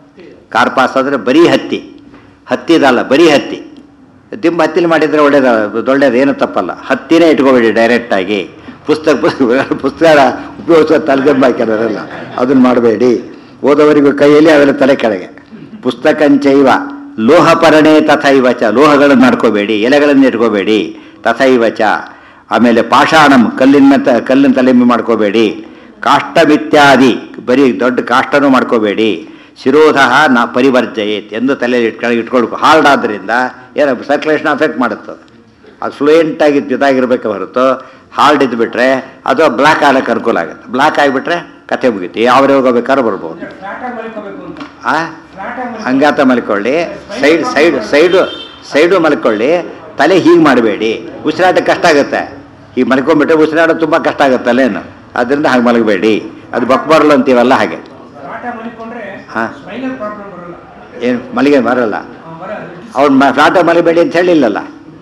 Speaker 1: ಕಾರ್ಪಾಸ ಅಂದರೆ ಬರೀ ಹತ್ತಿ ಹತ್ತಿದಲ್ಲ ಬರೀ ಹತ್ತಿ ದಿಂಬು ಹತ್ತಿಲಿ ಮಾಡಿದರೆ ಒಳ್ಳೇದ ಒಳ್ಳೇದು ಏನು ತಪ್ಪಲ್ಲ ಹತ್ತಿನೇ ಇಟ್ಕೋಬೇಡಿ ಡೈರೆಕ್ಟಾಗಿ ಪುಸ್ತಕ ಪುಸ್ತಕ ಪುಸ್ತಕ ಉಪಯೋಗಿಸೋ ತಲೆದಿಂಬು ಹಾಕಿರೋರಲ್ಲ ಅದನ್ನು ಮಾಡಬೇಡಿ ಓದೋವರಿಗೂ ಕೈಯಲ್ಲಿ ಅವೆಲ್ಲ ತಲೆ ಕೆಳಗೆ ಪುಸ್ತಕಂಚೈವ ಲೋಹಪರಣೆ ತಥೈವ ಚ ಲೋಹಗಳನ್ನು ಮಾಡ್ಕೋಬೇಡಿ ಎಲೆಗಳನ್ನು ಇಟ್ಕೋಬೇಡಿ ತಥೈವ ಚ ಆಮೇಲೆ ಪಾಷಾಣಂ ಕಲ್ಲಿನ ತ ಕಲ್ಲಿನ ತಲೆಂಬಿ ಮಾಡ್ಕೋಬೇಡಿ ಕಾಷ್ಟಮಿತ್ಯಾದಿ ಬರೀ ದೊಡ್ಡ ಕಾಷ್ಟನೂ ಮಾಡ್ಕೋಬೇಡಿ ಶಿರೋಧ ನ ಪರಿವರ್ಜಯೇತ್ ಎಂದು ತಲೆಯಲ್ಲಿ ಇಟ್ಕೊಂಡು ಇಟ್ಕೊಳ್ಬೇಕು ಹಾರ್ಡ್ ಆದ್ದರಿಂದ ಏನೋ ಸರ್ಕ್ಯುಲೇಷನ್ ಅಫೆಕ್ಟ್ ಮಾಡುತ್ತೆ ಅದು ಫ್ಲೂಯೆಂಟಾಗಿ ಇದಾಗಿರ್ಬೇಕು ಹೊರತು ಹಾರ್ಡ್ ಇದ್ಬಿಟ್ರೆ ಅದು ಬ್ಲ್ಯಾಕ್ ಆಗಕ್ಕೆ ಅನುಕೂಲ ಆಗುತ್ತೆ ಬ್ಲ್ಯಾಕ್ ಆಗಿಬಿಟ್ರೆ ಕತೆ ಮುಗೀತು ಯಾವ್ರೆ ಹೋಗಬೇಕಾದ್ರೂ ಬರ್ಬೋದು
Speaker 3: ಫ್ಲಾಟಾಗಿ ಮಲ್ಕೋಬೇಕು ಅಂತ
Speaker 1: ಆ
Speaker 3: ಫ್ಲಾಟಾಗಿ
Speaker 1: ಹಂಗಾತ ಮಲ್ಕೊಳ್ಳಿ ಸೈಡ್ ಸೈಡ್ ಸೈಡು ಸೈಡು ಮಲ್ಕೊಳ್ಳಿ ತಲೆ ಹೀಗೆ ಮಾಡಬೇಡಿ ಉಸಿರಾಟ ಕಷ್ಟ ಆಗುತ್ತೆ ಹೀಗೆ ಮಲ್ಕೊಂಡ್ಬಿಟ್ರೆ ಉಸಿರಾಟ ತುಂಬ ಕಷ್ಟ ಆಗುತ್ತೆ ತಲೆನು ಅದರಿಂದ ಹಾಗೆ ಮಲಗಬೇಡಿ ಅದು ಬಕ್ಬಾರಲ್ಲ ಅಂತೀವಲ್ಲ ಹಾಗೆ
Speaker 3: ಫ್ಲಾಟಾಗಿ ಮಲ್ಕೊಂಡ್ರೆ
Speaker 1: ಹಾ.
Speaker 3: ಸ್ಪೈನಲ್ ಪ್ರಾಬ್ಲಮ್ ಬರಲ್ಲ
Speaker 1: ಏನು ಮಲಿಗೆ ಬರಲ್ಲ
Speaker 3: ಆ, ಬರಲ್ಲ
Speaker 1: ಅವ್ನು ಮ ಫ್ಲಾಟ ಮಲಗಬೇಡಿ ಅಂತ ಹೇಳಿಲ್ಲಲ್ಲ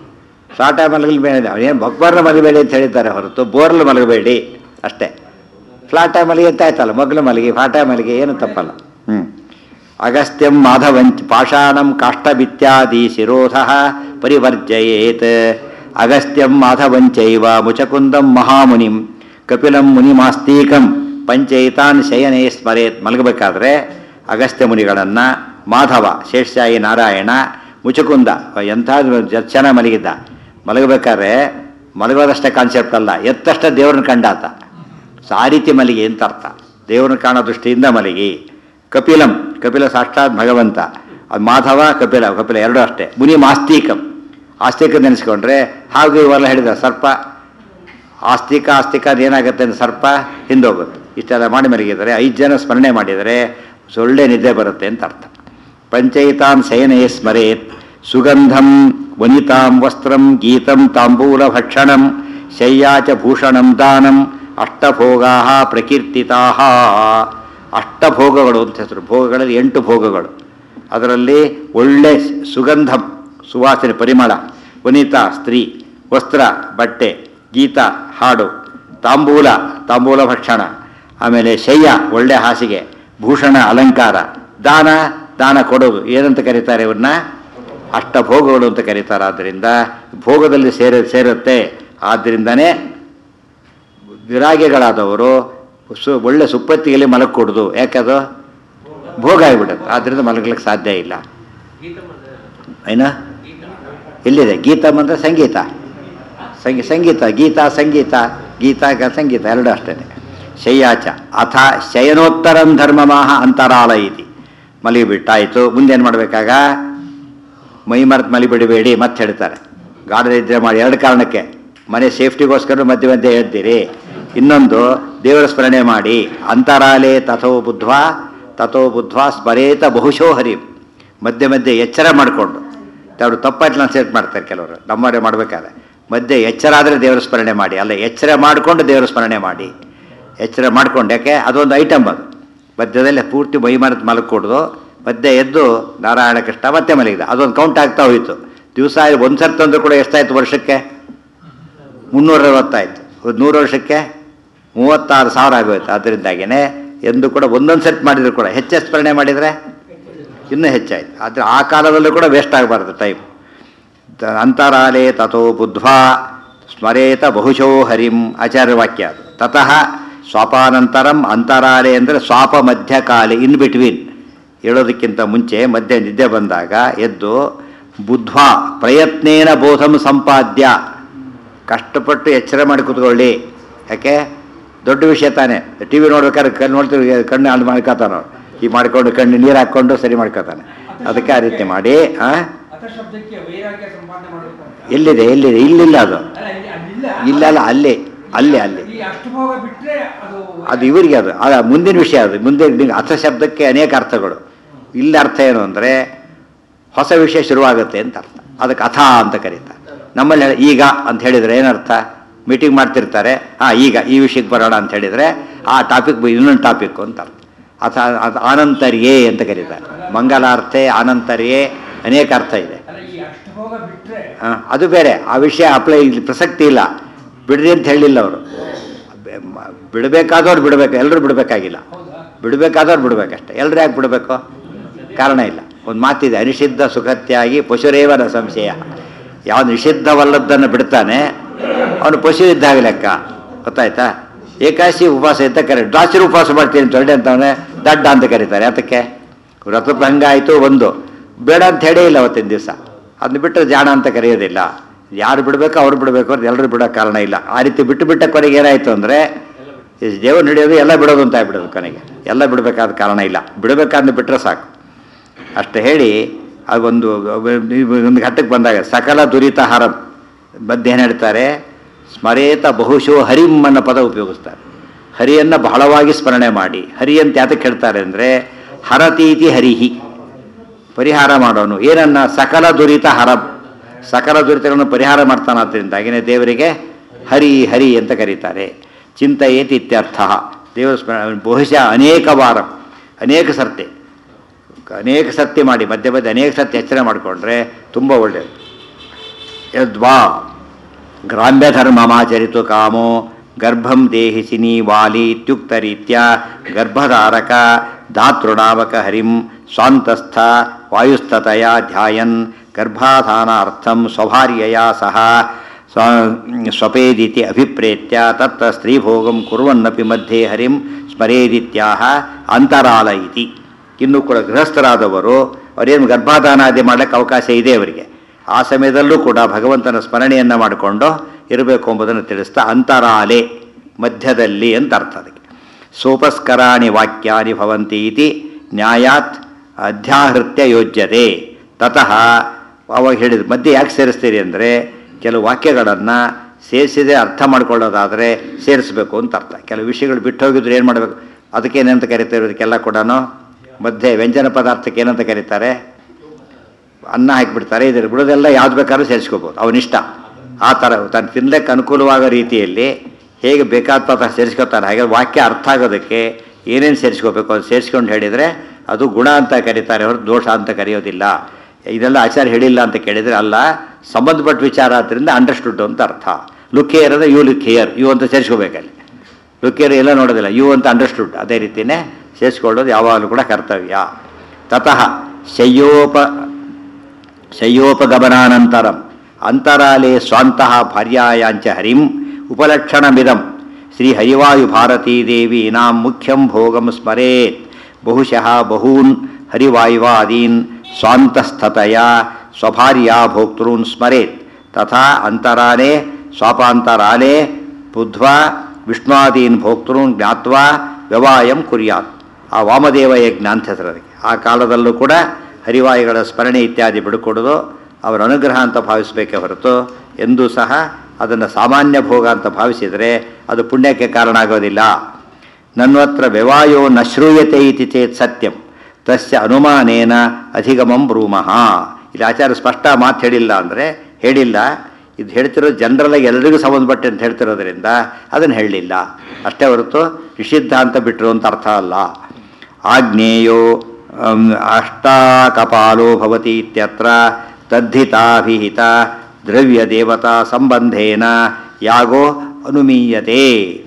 Speaker 1: ಫ್ಲಾಟ ಮಲಗಬೇಡಿ ಏನು ಬಕ್ಬಾರ್ನ ಮಲಗಬೇಡಿ ಅಂತ ಹೇಳಿದ್ದಾರೆ ಹೊರತು ಬೋರ್ಲ್ ಮಲಗಬೇಡಿ ಅಷ್ಟೇ ಫ್ಲಾಟ ಮಲಗಿ ಅಂತ ಆಯ್ತಲ್ಲ ಮಗ್ಲು ಮಲಗಿ ಫ್ಲಾಟ ಮಲಗಿ ಏನು ತಪ್ಪಲ್ಲ ಹ್ಞೂ ಅಗಸ್ತ್ಯಂ ಮಾಧವಂಚ ಪಾಷಾಣಂ ಕಾಷ್ಟಭಿತ್ಯಾದಿ ಶಿರೋಧ ಪರಿವರ್ಜಯೇತ್ ಅಗಸ್ತ್ಯಂ ಮಾಧವಂಚೈವ ಮುಚಕುಂದಂ ಮಹಾಮುನಿಂ ಕಪಿಲಂ ಮುನಿಮಾಸ್ತೀಕಂ ಪಂಚೈತಾನ್ ಶಯನೇ ಸ್ಮರೇತ್ ಮಲಗಬೇಕಾದ್ರೆ ಅಗಸ್ತ್ಯ ಮುನಿಗಳನ್ನು ಮಾಧವ ಶೇಷಾಯಿ ನಾರಾಯಣ ಮುಚುಕುಂದ ಎಂಥ ಜನ ಮಲಗಿದ್ದ ಮಲಗಬೇಕಾದ್ರೆ ಮಲಗೋದಷ್ಟೇ ಕಾನ್ಸೆಪ್ಟ್ ಅಲ್ಲ ಎತ್ತಷ್ಟ ದೇವ್ರನ್ನ ಕಂಡಾತ ಸೊ ಆ ರೀತಿ ಮಲಗಿ ಅಂತ ಅರ್ಥ ದೇವ್ರನ್ನ ಕಾಣೋ ದೃಷ್ಟಿಯಿಂದ ಮಲಗಿ ಕಪಿಲಂ ಕಪಿಲ ಸಾಕ್ಷಾತ್ ಭಗವಂತ ಅದು ಮಾಧವ ಕಪಿಲ ಕಪಿಲ ಎರಡೂ ಅಷ್ಟೇ ಮುನಿ ಮಾಸ್ತೀಕಂ ಆಸ್ತಿಕ ನೆನೆಸ್ಕೊಂಡ್ರೆ ಹಾಗೂ ಇವೆಲ್ಲ ಹೇಳಿದ ಸರ್ಪ ಆಸ್ತಿಕ ಆಸ್ತಿಕ ಅದು ಏನಾಗುತ್ತೆ ಅಂದ್ರೆ ಸರ್ಪ ಹಿಂದೋಗುತ್ತೆ ಇಷ್ಟೆಲ್ಲ ಮಾಡಿ ಮಲಗಿದರೆ ಐದು ಜನ ಸ್ಮರಣೆ ಮಾಡಿದರೆ ಒಳ್ಳೆ ನಿದ್ದೆ ಬರುತ್ತೆ ಅಂತ ಅರ್ಥ ಪಂಚೈತಾನ್ ಶಯನೇ ಸ್ಮರೇತ್ ಸುಗಂಧಂ ವನಿತಾಂ ವಸ್ತ್ರಂ ಗೀತಂ ತಾಂಬೂಲ ಭಕ್ಷಣಂ ಶಯ್ಯಾಚ ಭೂಷಣಂ ದಾನಂ ಅಷ್ಟಭೋಗಾ ಪ್ರಕೀರ್ತಿತಾ ಅಷ್ಟಭೋಗಗಳು ಅಂತ ಹೆಸರು ಭೋಗಗಳಲ್ಲಿ ಎಂಟು ಭೋಗಗಳು ಅದರಲ್ಲಿ ಒಳ್ಳೆ ಸುಗಂಧಂ ಸುವಾಸನೆ ಪರಿಮಳ ವನಿತಾ ಸ್ತ್ರೀ ವಸ್ತ್ರ ಬಟ್ಟೆ ಗೀತ ಹಾಡು ತಾಂಬೂಲ ತಾಂಬೂಲ ಭಕ್ಷಣ ಆಮೇಲೆ ಶಯ್ಯ ಒಳ್ಳೆ ಹಾಸಿಗೆ ಭೂಷಣ ಅಲಂಕಾರ ದಾನ ದಾನ ಕೊಡೋದು ಏನಂತ ಕರೀತಾರೆ ಇವನ್ನ ಅಷ್ಟಭೋಗಗಳು ಅಂತ ಕರೀತಾರೆ ಆದ್ದರಿಂದ ಭೋಗದಲ್ಲಿ ಸೇರ ಸೇರುತ್ತೆ ಆದ್ದರಿಂದನೇ ವಿರಾಗಿಗಳಾದವರು ಸು ಒಳ್ಳೆ ಸುಪ್ಪತ್ತಿಗೆಯಲ್ಲಿ ಮಲಗಕೂಡ್ದು ಯಾಕದು ಭೋಗ ಆಗಿಬಿಡುತ್ತೆ ಆದ್ದರಿಂದ ಮಲಗಲಿಕ್ಕೆ ಸಾಧ್ಯ ಇಲ್ಲ ಏನ ಎಲ್ಲಿದೆ ಗೀತಮ್ ಅಂದರೆ ಸಂಗೀತ ಸಂಗೀ ಸಂಗೀತ ಗೀತಾ ಸಂಗೀತ ಗೀತಾ ಗ- ಸಂಗೀತ ಎರಡು ಅಷ್ಟೇ ಶಯ್ಯಾಚ ಅಥ ಶಯನೋತ್ತರಂ ಧರ್ಮಮಾಹ ಅಂತರಾಲ ಇತಿ ಮಲಗಿಬಿಟ್ಟಾಯಿತು ಮುಂದೇನು ಮಾಡಬೇಕಾಗ ಮೈ ಮರೆತು ಮಲಿಬಿಡಬೇಡಿ ಮತ್ತೆ ಹೇಳ್ತಾರೆ ಗಾಢ ನಿದ್ರೆ ಮಾಡಿ ಎರಡು ಕಾರಣಕ್ಕೆ ಮನೆ ಸೇಫ್ಟಿಗೋಸ್ಕರ ಮಧ್ಯೆ ಮಧ್ಯೆ ಹೇಳ್ತೀರಿ ಇನ್ನೊಂದು ದೇವರ ಸ್ಮರಣೆ ಮಾಡಿ ಅಂತರಾಲೇ ತಥೋ ಬುದ್ಧ್ವಾ ತಥೋ ಬುದ್ಧ್ವಾ ಸ್ಮರೇತ ಬಹುಶೋ ಹರಿ ಮಧ್ಯೆ ಮಧ್ಯೆ ಎಚ್ಚರ ಮಾಡಿಕೊಂಡು ಅವರು ತಪ್ಪಾಗಿ ಟ್ರಾನ್ಸ್ಲೇಟ್ ಮಾಡ್ತಾರೆ ಕೆಲವರು ನಮ್ಮವರೇ ಮಾಡಬೇಕಾದ್ರೆ ಮಧ್ಯೆ ಎಚ್ಚರ ಆದರೆ ದೇವರ ಸ್ಮರಣೆ ಮಾಡಿ ಅಲ್ಲ ಎಚ್ಚರ ಮಾಡಿಕೊಂಡು ದೇವರ ಸ್ಮರಣೆ ಮಾಡಿ ಎಚ್ಚರ ಮಾಡ್ಕೊಂಡು ಯಾಕೆ ಅದೊಂದು ಐಟಮ್ ಅದು ಮಧ್ಯದಲ್ಲಿ ಪೂರ್ತಿ ಮೈ ಮರೆತು ಮಲಗ್ಕೊಡ್ದು ಮಧ್ಯೆ ಎದ್ದು ನಾರಾಯಣ ಕೃಷ್ಣ ಮತ್ತೆ ಮಲಗಿದ ಅದೊಂದು ಕೌಂಟ್ ಆಗ್ತಾ ಹೋಯಿತು ದಿವಸ ಒಂದು ಸರ್ತಿ ತಂದರೂ ಕೂಡ ಎಷ್ಟಾಯ್ತು ವರ್ಷಕ್ಕೆ ಮುನ್ನೂರ ಅರವತ್ತಾಯ್ತು ಒಂದು ನೂರು ವರ್ಷಕ್ಕೆ ಮೂವತ್ತಾರು ಸಾವಿರ ಆಗೋಯ್ತು ಅದರಿಂದಾಗಿಯೇ ಎಂದು ಕೂಡ ಒಂದೊಂದು ಸರ್ತಿ ಮಾಡಿದ್ರು ಕೂಡ ಹೆಚ್ಚು ಸ್ಮರಣೆ ಮಾಡಿದರೆ ಇನ್ನೂ ಹೆಚ್ಚಾಯ್ತು ಆದರೆ ಆ ಕಾಲದಲ್ಲೂ ಕೂಡ ವೇಸ್ಟ್ ಆಗಬಾರ್ದು ಟೈಮ್ ತ- ಅಂತರಾಲೇ ತಥೋ ಬುದ್ಧ್ವಾ ಸ್ಮರೇತ ಬಹುಶೋ ಹರಿಂ ಆಚಾರ್ಯ ವಾಕ್ಯ ಅದು ತತಃ ಸ್ವಾಪಾನಂತರಂ ಅಂತರಾಲೆ ಅಂದರೆ ಸ್ವಾಪ ಮಧ್ಯಕಾಲೆ ಇನ್ ಬಿಟ್ವೀನ್ ಹೇಳೋದಕ್ಕಿಂತ ಮುಂಚೆ ಮಧ್ಯೆ ನಿದ್ದೆ ಬಂದಾಗ ಎದ್ದು ಬುದ್ಧ್ವಾ ಪ್ರಯತ್ನೇನ ಬೋಧಂ ಸಂಪಾದ್ಯ ಕಷ್ಟಪಟ್ಟು ಎಚ್ಚರ ಮಾಡಿ ಕೂತ್ಕೊಳ್ಳಿ ಯಾಕೆ ದೊಡ್ಡ ವಿಷಯ ತಾನೇ ಟಿ ವಿ ನೋಡ್ಬೇಕಾದ್ರೆ ಕಣ್ಣು ನೋಡ್ತೀವಿ ಕಣ್ಣು ಅಲ್ಲಿ ಮಾಡ್ಕೋತಾನ ಈ ಮಾಡ್ಕೊಂಡು ಕಣ್ಣು ನೀರು ಹಾಕ್ಕೊಂಡು ಸರಿ ಮಾಡ್ಕೋತಾನೆ ಅದಕ್ಕೆ ಆ ರೀತಿ ಮಾಡಿ ಆ?
Speaker 3: ಅಥ ಶಬ್ದಕ್ಕೆ ವೈರಾಗ್ಯ ಸಂಪಾದನೆ ಮಾಡಬೇಕು ಅಂತ
Speaker 1: ಎಲ್ಲಿದೆ ಎಲ್ಲಿದೆ ಇಲ್ಲಿಲ್ಲ ಅದು
Speaker 3: ಅಲ್ಲ ಇಲ್ಲಿ ಅಲ್ಲಿಲ್ಲ
Speaker 1: ಇಲ್ಲ ಅಲ್ಲ ಅಲ್ಲಿ ಅಲ್ಲಿ ಅಲ್ಲಿ
Speaker 3: ಈ ಅಷ್ಟಭೋಗ ಬಿಟ್ರೆ ಅದು
Speaker 1: ಅದು ಇವರಿಗೆ ಅದು ಅದ ಮುಂದಿನ ವಿಷಯ ಅದು ಮುಂದೆ ನಿಮ್ಗೆ ಅರ್ಥ ಶಬ್ದಕ್ಕೆ ಅನೇಕ ಅರ್ಥಗಳು ಇಲ್ಲಿ ಅರ್ಥ ಏನು ಅಂದರೆ ಹೊಸ ವಿಷಯ ಶುರುವಾಗುತ್ತೆ ಅಂತ ಅರ್ಥ ಅದಕ್ಕೆ ಅಥ ಅಂತ ಕರೀತಾರೆ ನಮ್ಮಲ್ಲಿ ಹೇಳಿ- ಈಗ ಅಂತ ಹೇಳಿದರೆ ಏನರ್ಥ ಮೀಟಿಂಗ್ ಮಾಡ್ತಿರ್ತಾರೆ ಹಾಂ ಈಗ ಈ ವಿಷಯಕ್ಕೆ ಬರೋಣ ಅಂತ ಹೇಳಿದರೆ ಆ ಟಾಪಿಕ್ ಇನ್ನೊಂದು ಟಾಪಿಕ್ ಅಂತ ಅರ್ಥ ಅಥ ಅದು ಆನಂತರ್ಯೇ ಅಂತ ಕರೀತಾರೆ ಮಂಗಲಾರ್ಥೆ ಆನಂತರ್ಯೇ ಅನೇಕ ಅರ್ಥ ಇದೆ
Speaker 3: ಅಲ್ಲ ಈ ಅಷ್ಟಭೋಗ ಬಿಟ್ರೆ
Speaker 1: ಆ, ಅದು ಬೇರೆ ಆ ವಿಷಯ ಅಪ್ಲೈ ಇಲ್ಲಿ ಪ್ರಸಕ್ತಿ ಇಲ್ಲ ಬಿಡ್ರಿ ಅಂತ ಹೇಳಿಲ್ಲ ಅವರು ಬಿಡಬೇಕಾದವ್ರು ಬಿಡಬೇಕು ಎಲ್ಲರೂ ಬಿಡಬೇಕಾಗಿಲ್ಲ
Speaker 3: ಹೌದಾ
Speaker 1: ಬಿಡಬೇಕಾದವ್ರು ಬಿಡಬೇಕಷ್ಟೆ ಎಲ್ಲರೂ ಯಾಕೆ ಬಿಡಬೇಕು ಕಾರಣ ಇಲ್ಲ ಒಂದು ಮಾತಿದೆ ಅನಿಷಿದ್ಧ ಸುಖತ್ಯಾಗಿ ಪಶುರೇವನ ಸಂಶಯ ಯಾವ ನಿಷಿದ್ಧವಲ್ಲದ್ದನ್ನು ಬಿಡ್ತಾನೆ ಅವನು ಪಶು ಇದ್ದಾಗ ಲೆಕ್ಕ ಗೊತ್ತಾಯ್ತಾ ಏಕಾಶಿ ಉಪವಾಸ ಅಂತ ಕರೆ ದ್ವಾಸರು ಉಪವಾಸ ಮಾಡ್ತೀನಿ ಅಂತ ಹೊರಡೆ ಅಂತವನೇ ದಡ್ಡ ಅಂತ ಕರೀತಾರೆ ಅದಕ್ಕೆ ವ್ರತಭಂಗ ಆಯಿತು ಒಂದು ಬೇಡ ಅಂತ ಹೇಳೇ ಇಲ್ಲ ಅವತ್ತಿನ ದಿವಸ ಅದನ್ನ ಬಿಟ್ಟರೆ ಜಾಣ ಅಂತ ಕರೆಯೋದಿಲ್ಲ ಯಾರು ಬಿಡಬೇಕು ಅವ್ರು ಬಿಡಬೇಕು ಅವ್ರು ಎಲ್ಲರೂ ಬಿಡೋ ಕಾರಣ ಇಲ್ಲ ಆ ರೀತಿ ಬಿಟ್ಟು ಬಿಟ್ಟ ಕೊನೆಗೆ ಏನಾಯಿತು ಅಂದರೆ ದೇವರು ನಡೆಯೋದು ಎಲ್ಲ ಬಿಡೋದು ಅಂತ ಆಗ್ಬಿಡೋದು ಕೊನೆಗೆ ಎಲ್ಲ ಬಿಡಬೇಕಾದ ಕಾರಣ ಇಲ್ಲ ಬಿಡಬೇಕಾದ್ರೆ ಬಿಟ್ಟರೆ ಸಾಕು ಅಷ್ಟು ಹೇಳಿ ಅದೊಂದು ಒಂದು ಘಟ್ಟಕ್ಕೆ ಬಂದಾಗ ಸಕಲ ದುರಿತ ಹರಂ ಮಧ್ಯೆ ಏನು ಹೇಳ್ತಾರೆ ಸ್ಮರೇತ ಬಹುಶೋ ಹರಿಂ ಅನ್ನೋ ಪದ ಉಪಯೋಗಿಸ್ತಾರೆ ಹರಿಯನ್ನು ಬಹಳವಾಗಿ ಸ್ಮರಣೆ ಮಾಡಿ ಹರಿ ಅಂತ ಯಾತಕ್ಕೆ ಹೇಳ್ತಾರೆ ಅಂದರೆ ಹರತೀತಿ ಹರಿಹಿ ಪರಿಹಾರ ಮಾಡೋನು ಏನನ್ನ ಸಕಲ ದುರಿತ ಹರಂ ಸಕಲ ದುರಿತಗಳನ್ನು ಪರಿಹಾರ ಮಾಡ್ತಾನಾದ್ರಿಂದಾಗಿನೇ ದೇವರಿಗೆ ಹರಿ ಹರಿ ಅಂತ ಕರೀತಾರೆ ಚಿಂತೆಯೇತಿ ಇತ್ಯರ್ಥ ದೇವರ ಸ್ಮರಣೆ ಬಹುಶಃ ಅನೇಕ ವಾರ ಅನೇಕ ಸರ್ತಿ ಅನೇಕ ಸರ್ತಿ ಮಾಡಿ ಮಧ್ಯೆ ಮಧ್ಯೆ ಅನೇಕ ಸರ್ತಿ ಎಚ್ಚರ ಮಾಡಿಕೊಂಡ್ರೆ ತುಂಬ ಒಳ್ಳೆಯದು ಯದ್ವಾ ಗ್ರಾಮ್ಯ ಧರ್ಮಮಾಚರಿತು ಕಾಮೋ ಗರ್ಭಂ ದೇಹಿಸಿನಿ ವಾಲಿ ಇತ್ಯುಕ್ತ ರೀತ್ಯ ಗರ್ಭಧಾರಕ ಧಾತೃನಾಮಕ ಹರಿಂ ಸ್ವಾಂತಸ್ಥ ವಾಯುಸ್ತತಯ ಧ್ಯಾಯನ್ ಗರ್ಭಾಧಾನಾರ್ಥಂ ಸ್ವಭಾರ್ಯಯ ಸಹ ಸ್ವ ಸ್ವಪೇದಿತಿ ಅಭಿಪ್ರೇತ್ಯ ತತ್ರ ಸ್ತ್ರೀಭೋಗಂ ಕುರ್ವನ್ನಪಿ ಮಧ್ಯೆ ಹರಿಂ ಸ್ಮರೇದಿತ್ಯಾಹ ಅಂತರಾಲ ಇತಿ ಇನ್ನು ಕೂಡ ಗೃಹಸ್ಥರಾದವರು ಅವರೇನು ಗರ್ಭಾಧಾನಾದಿ ಮಾಡಲಿಕ್ಕೆ ಅವಕಾಶ ಇದೆ ಅವರಿಗೆ ಆ ಸಮಯದಲ್ಲೂ ಕೂಡ ಭಗವಂತನ ಸ್ಮರಣೆಯನ್ನು ಮಾಡಿಕೊಂಡು ಇರಬೇಕು ಎಂಬುದನ್ನು ತಿಳಿಸ್ತಾ ಅಂತರಾಲೆ ಮಧ್ಯದಲ್ಲಿ ಅಂತ ಅರ್ಥ ಅದಕ್ಕೆ ಸೋಪಸ್ಕರಾಣಿ ವಾಕ್ಯಾನಿ ಭವಂತಿ ಇತಿ ನ್ಯಾಯಾತ್ ಅಧ್ಯಾಹೃತ್ಯ ಯೋಜ್ಯತೆ ತತಃ ಅವಾಗ ಹೇಳಿದ್ರು ಮಧ್ಯೆ ಯಾಕೆ ಸೇರಿಸ್ತೀರಿ ಅಂದರೆ ಕೆಲವು ವಾಕ್ಯಗಳನ್ನು ಸೇರಿಸಿದೆ ಅರ್ಥ ಮಾಡ್ಕೊಳ್ಳೋದಾದರೆ ಸೇರಿಸಬೇಕು ಅಂತ ಅರ್ಥ ಕೆಲವು ವಿಷಯಗಳು ಬಿಟ್ಟು ಹೋಗಿದ್ರೆ ಏನು ಮಾಡಬೇಕು ಅದಕ್ಕೆ ಏನಂತ ಕರಿತಾರೆ ಇದಕ್ಕೆಲ್ಲ ಕೂಡ ಮಧ್ಯೆ ವ್ಯಂಜನ ಪದಾರ್ಥಕ್ಕೆ ಏನಂತ ಕರೀತಾರೆ ಅನ್ನ ಹಾಕಿಬಿಡ್ತಾರೆ ಇದ್ರ ಬಿಡೋದೆಲ್ಲ ಯಾವ್ದು ಬೇಕಾದ್ರೂ ಸೇರಿಸ್ಕೋಬೋದು ಅವನಿಷ್ಟ ಆ ಥರ ತಾನು ತಿನ್ಲಿಕ್ಕೆ ಅನುಕೂಲವಾಗೋ ರೀತಿಯಲ್ಲಿ ಹೇಗೆ ಬೇಕಾದ ಪದಾರ್ಥ ಸೇರಿಸ್ಕೊತಾನೆ ಹಾಗೆ ವಾಕ್ಯ ಅರ್ಥ ಆಗೋದಕ್ಕೆ ಏನೇನು ಸೇರಿಸ್ಕೋಬೇಕು ಅದು ಸೇರಿಸ್ಕೊಂಡು ಹೇಳಿದರೆ ಅದು ಗುಣ ಅಂತ ಕರೀತಾರೆ ಹೊರತು ದೋಷ ಅಂತ ಕರೆಯೋದಿಲ್ಲ ಇದೆಲ್ಲ ಆಚಾರ್ಯ ಹೇಳಿಲ್ಲ ಅಂತ ಕೇಳಿದರೆ ಅಲ್ಲ ಸಂಬಂಧಪಟ್ಟ ವಿಚಾರ ಆದ್ದರಿಂದ ಅಂಡರ್ಸ್ಟುಡ್ ಅಂತ ಅರ್ಥ ಲುಕ್ ಹಿಯರ್ ಅಂದರೆ ಯು ಲುಕ್ ಹಿಯರ್ ಯು ಅಂತ ಸೇರಿಸ್ಕೋಬೇಕಲ್ಲಿ ಲುಕ್ ಹಿಯರ್ ಎಲ್ಲ ನೋಡೋದಿಲ್ಲ ಯು ಅಂತ ಅಂಡರ್ಸ್ಟುಡ್ ಅದೇ ರೀತಿಯೇ ಸೇರಿಸ್ಕೊಳ್ಳೋದು ಯಾವಾಗಲೂ ಕೂಡ ಕರ್ತವ್ಯ ತತಃ ಶಯ್ಯೋಪ ಶಯ್ಯೋಪಗಮನಾನಂತರಂ ಅಂತರಾಲೇ ಸ್ವಾಂತಃ ಭಾರ್ಯಾಯಾಂಚ ಹರಿಂ ಉಪಲಕ್ಷಣಮಿದಂ ಶ್ರೀ ಹರಿವಾಯು ಭಾರತೀ ದೇವಿ ನಾಂ ಮುಖ್ಯಂ ಭೋಗಂ ಸ್ಮರೇತ್ ಬಹುಶಃ ಬಹೂನ್ ಹರಿವಾಯುವಾದೀನ್ ಸ್ವಾಂತಸ್ಥತಯ ಸ್ವಭಾರ್ಯಾ ಭೋಕ್ತॄನ್ ಸ್ಮರೇತ್ ತಥಾ ಅಂತರಾಲೇ ಸ್ವಾಪಾಂತರಾಲೇ ಬುದ್ಧ್ವಾ ವಿಷ್ಣುವಾದೀನ್ ಭೋಕ್ತॄನ್ ಜ್ಞಾತ್ವಾ ವ್ಯವಾಯಂ ಕುರ್ಯಾತ್ ಆ ವಾಮದೇವ ಯಜ್ಞ ಅಂತ ಹೆಸರು ಅದಕ್ಕೆ ಆ ಕಾಲದಲ್ಲೂ ಕೂಡ ಹರಿವಾಯುಗಳ ಸ್ಮರಣೆ ಇತ್ಯಾದಿ ಬಿಡುಕೊಡೋದು ಅವರ ಅನುಗ್ರಹ ಅಂತ ಭಾವಿಸಬೇಕೇ ಹೊರತು ಎಂದೂ ಸಹ ಅದನ್ನು ಸಾಮಾನ್ಯ ಭೋಗ ಅಂತ ಭಾವಿಸಿದರೆ ಅದು ಪುಣ್ಯಕ್ಕೆ ಕಾರಣ ಆಗೋದಿಲ್ಲ ನನ್ವತ್ರ ವ್ಯವಾಯೋ ನ ಶ್ರೂಯತೆ ಇತಿ ಚೇತ್ ಸತ್ಯಂ ತಸ್ಯ ಅನುಮಾನೇನ ಅಧಿಗಮಂ ಬ್ರೂಮಃ ಇಲ್ಲಿ ಆಚಾರ್ಯ ಸ್ಪಷ್ಟ ಮಾತು ಹೇಳಿಲ್ಲ ಅಂದರೆ ಹೇಳಿಲ್ಲ ಇದು ಹೇಳ್ತಿರೋದು ಜನರಲಾಗಿ ಎಲ್ಲರಿಗೂ ಸಂಬಂಧಪಟ್ಟೆ ಅಂತ ಹೇಳ್ತಿರೋದ್ರಿಂದ ಅದನ್ನು ಹೇಳಲಿಲ್ಲ ಅಷ್ಟೇ ಹೊರತು ನಿಷಿದ್ಧ ಅಂತ ಬಿಟ್ಟರು ಅಂತ ಅರ್ಥ ಅಲ್ಲ ಆಗ್ನೇಯೋ ಅಮ್, ಅಷ್ಟಾಕಪಾಲೋ ಭವತಿ ಇತ್ಯತ್ರ ತದ್ಧಿತಾಭಿಹಿತ ದ್ರವ್ಯ ದೇವತಾ ಸಂಬಂಧೇನ ಯಾಗೋ ಅನುಮೀಯತೆ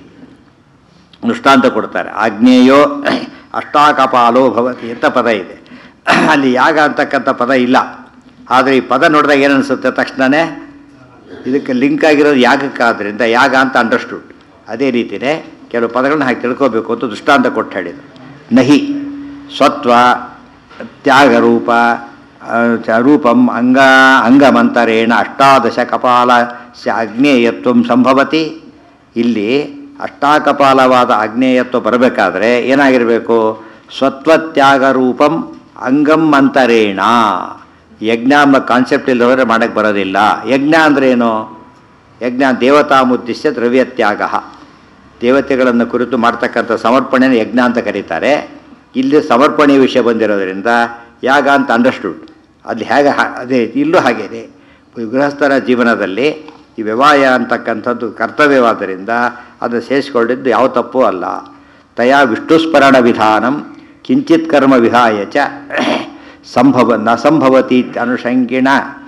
Speaker 1: ದೃಷ್ಟಾಂತ ಕೊಡ್ತಾರೆ ಆಗ್ನೇಯೋ ಅಷ್ಟಾಕಪಾಲೋ ಭವತಿ ಅಂತ ಪದ ಇದೆ ಅಲ್ಲಿ ಯಾಗ ಅಂತಕ್ಕಂಥ ಪದ ಇಲ್ಲ ಆದರೆ ಈ ಪದ ನೋಡಿದಾಗ ಏನನ್ಸುತ್ತೆ ತಕ್ಷಣವೇ ಇದಕ್ಕೆ ಲಿಂಕ್ ಆಗಿರೋದು ಯಾಗಕ್ಕಾದ್ರಿಂದ ಯಾಗ ಅಂತ ಅಂಡರ್ಸ್ಟುಡ್ ಅದೇ ರೀತಿಯೇ ಕೆಲವು ಪದಗಳನ್ನ ಹಾಕಿ ತಿಳ್ಕೋಬೇಕು ಅಂತ ದೃಷ್ಟಾಂತ ಕೊಟ್ಟು ಹೇಳಿದರು ನಹಿ ಸ್ವತ್ವ ತ್ಯಾಗರೂಪ ಆ, ಚ- ರೂಪಂ ಅಂಗ ಅಂಗಮಂತರೇಣ ಅಷ್ಟಾದಶ ಕಪಾಲ ಸ ಅಗ್ನೇಯತ್ವ ಸಂಭವತಿ ಇಲ್ಲಿ ಅಷ್ಟಾಕಪಾಲವಾದ ಅಗ್ನೇಯತ್ವ ಬರಬೇಕಾದ್ರೆ ಏನಾಗಿರಬೇಕು ಸ್ವತ್ವತ್ಯಾಗ ರೂಪಂ ಅಂಗಂ ಅಂತರೇಣ ಯಜ್ಞ ಎಂಬ ಕಾನ್ಸೆಪ್ಟ್ ಇಲ್ಲದವರೆ ಮಾಡಕ್ಕೆ ಬರೋದಿಲ್ಲ ಯಜ್ಞ ಅಂದ್ರೆ ಏನು ಯಜ್ಞ ದೇವತಾಮುದ್ದೇಶ ದ್ರವ್ಯತ್ಯಾಗ ದೇವತೆಗಳನ್ನು ಕುರಿತು ಮಾಡ್ತಕ್ಕಂಥ ಸಮರ್ಪಣೆನ ಯಜ್ಞ ಅಂತ ಕರೀತಾರೆ ಇಲ್ಲಿ ಸಮರ್ಪಣೆ ವಿಷಯ ಬಂದಿರೋದ್ರಿಂದ ಯಾಗ ಅಂತ ಅಂಡರ್ಸ್ಟುಡ್ ಅಲ್ಲಿ ಹೇಗೆ ಹಾ- ಅದೇ ಇಲ್ಲೂ ಹಾಗೇನೆ ಗೃಹಸ್ಥರ ಜೀವನದಲ್ಲಿ ಈ ವ್ಯವಾಯ ಅಂತಕ್ಕಂಥದ್ದು ಕರ್ತವ್ಯವಾದ್ದರಿಂದ ಅದು ಸೇರಿಸ್ಕೊಂಡಿದ್ದು ಯಾವ ತಪ್ಪೂ ಅಲ್ಲ ತಯಾ ವಿಷ್ಣುಸ್ಮರಣ ವಿಧಾನಂ ಕಿಂಚಿತ್ ಕರ್ಮ ವಿಹಾಯ ಚ ಸಂಭವ ನ ಸಂಭವತಿ ಅನುಷಂಗಿಣ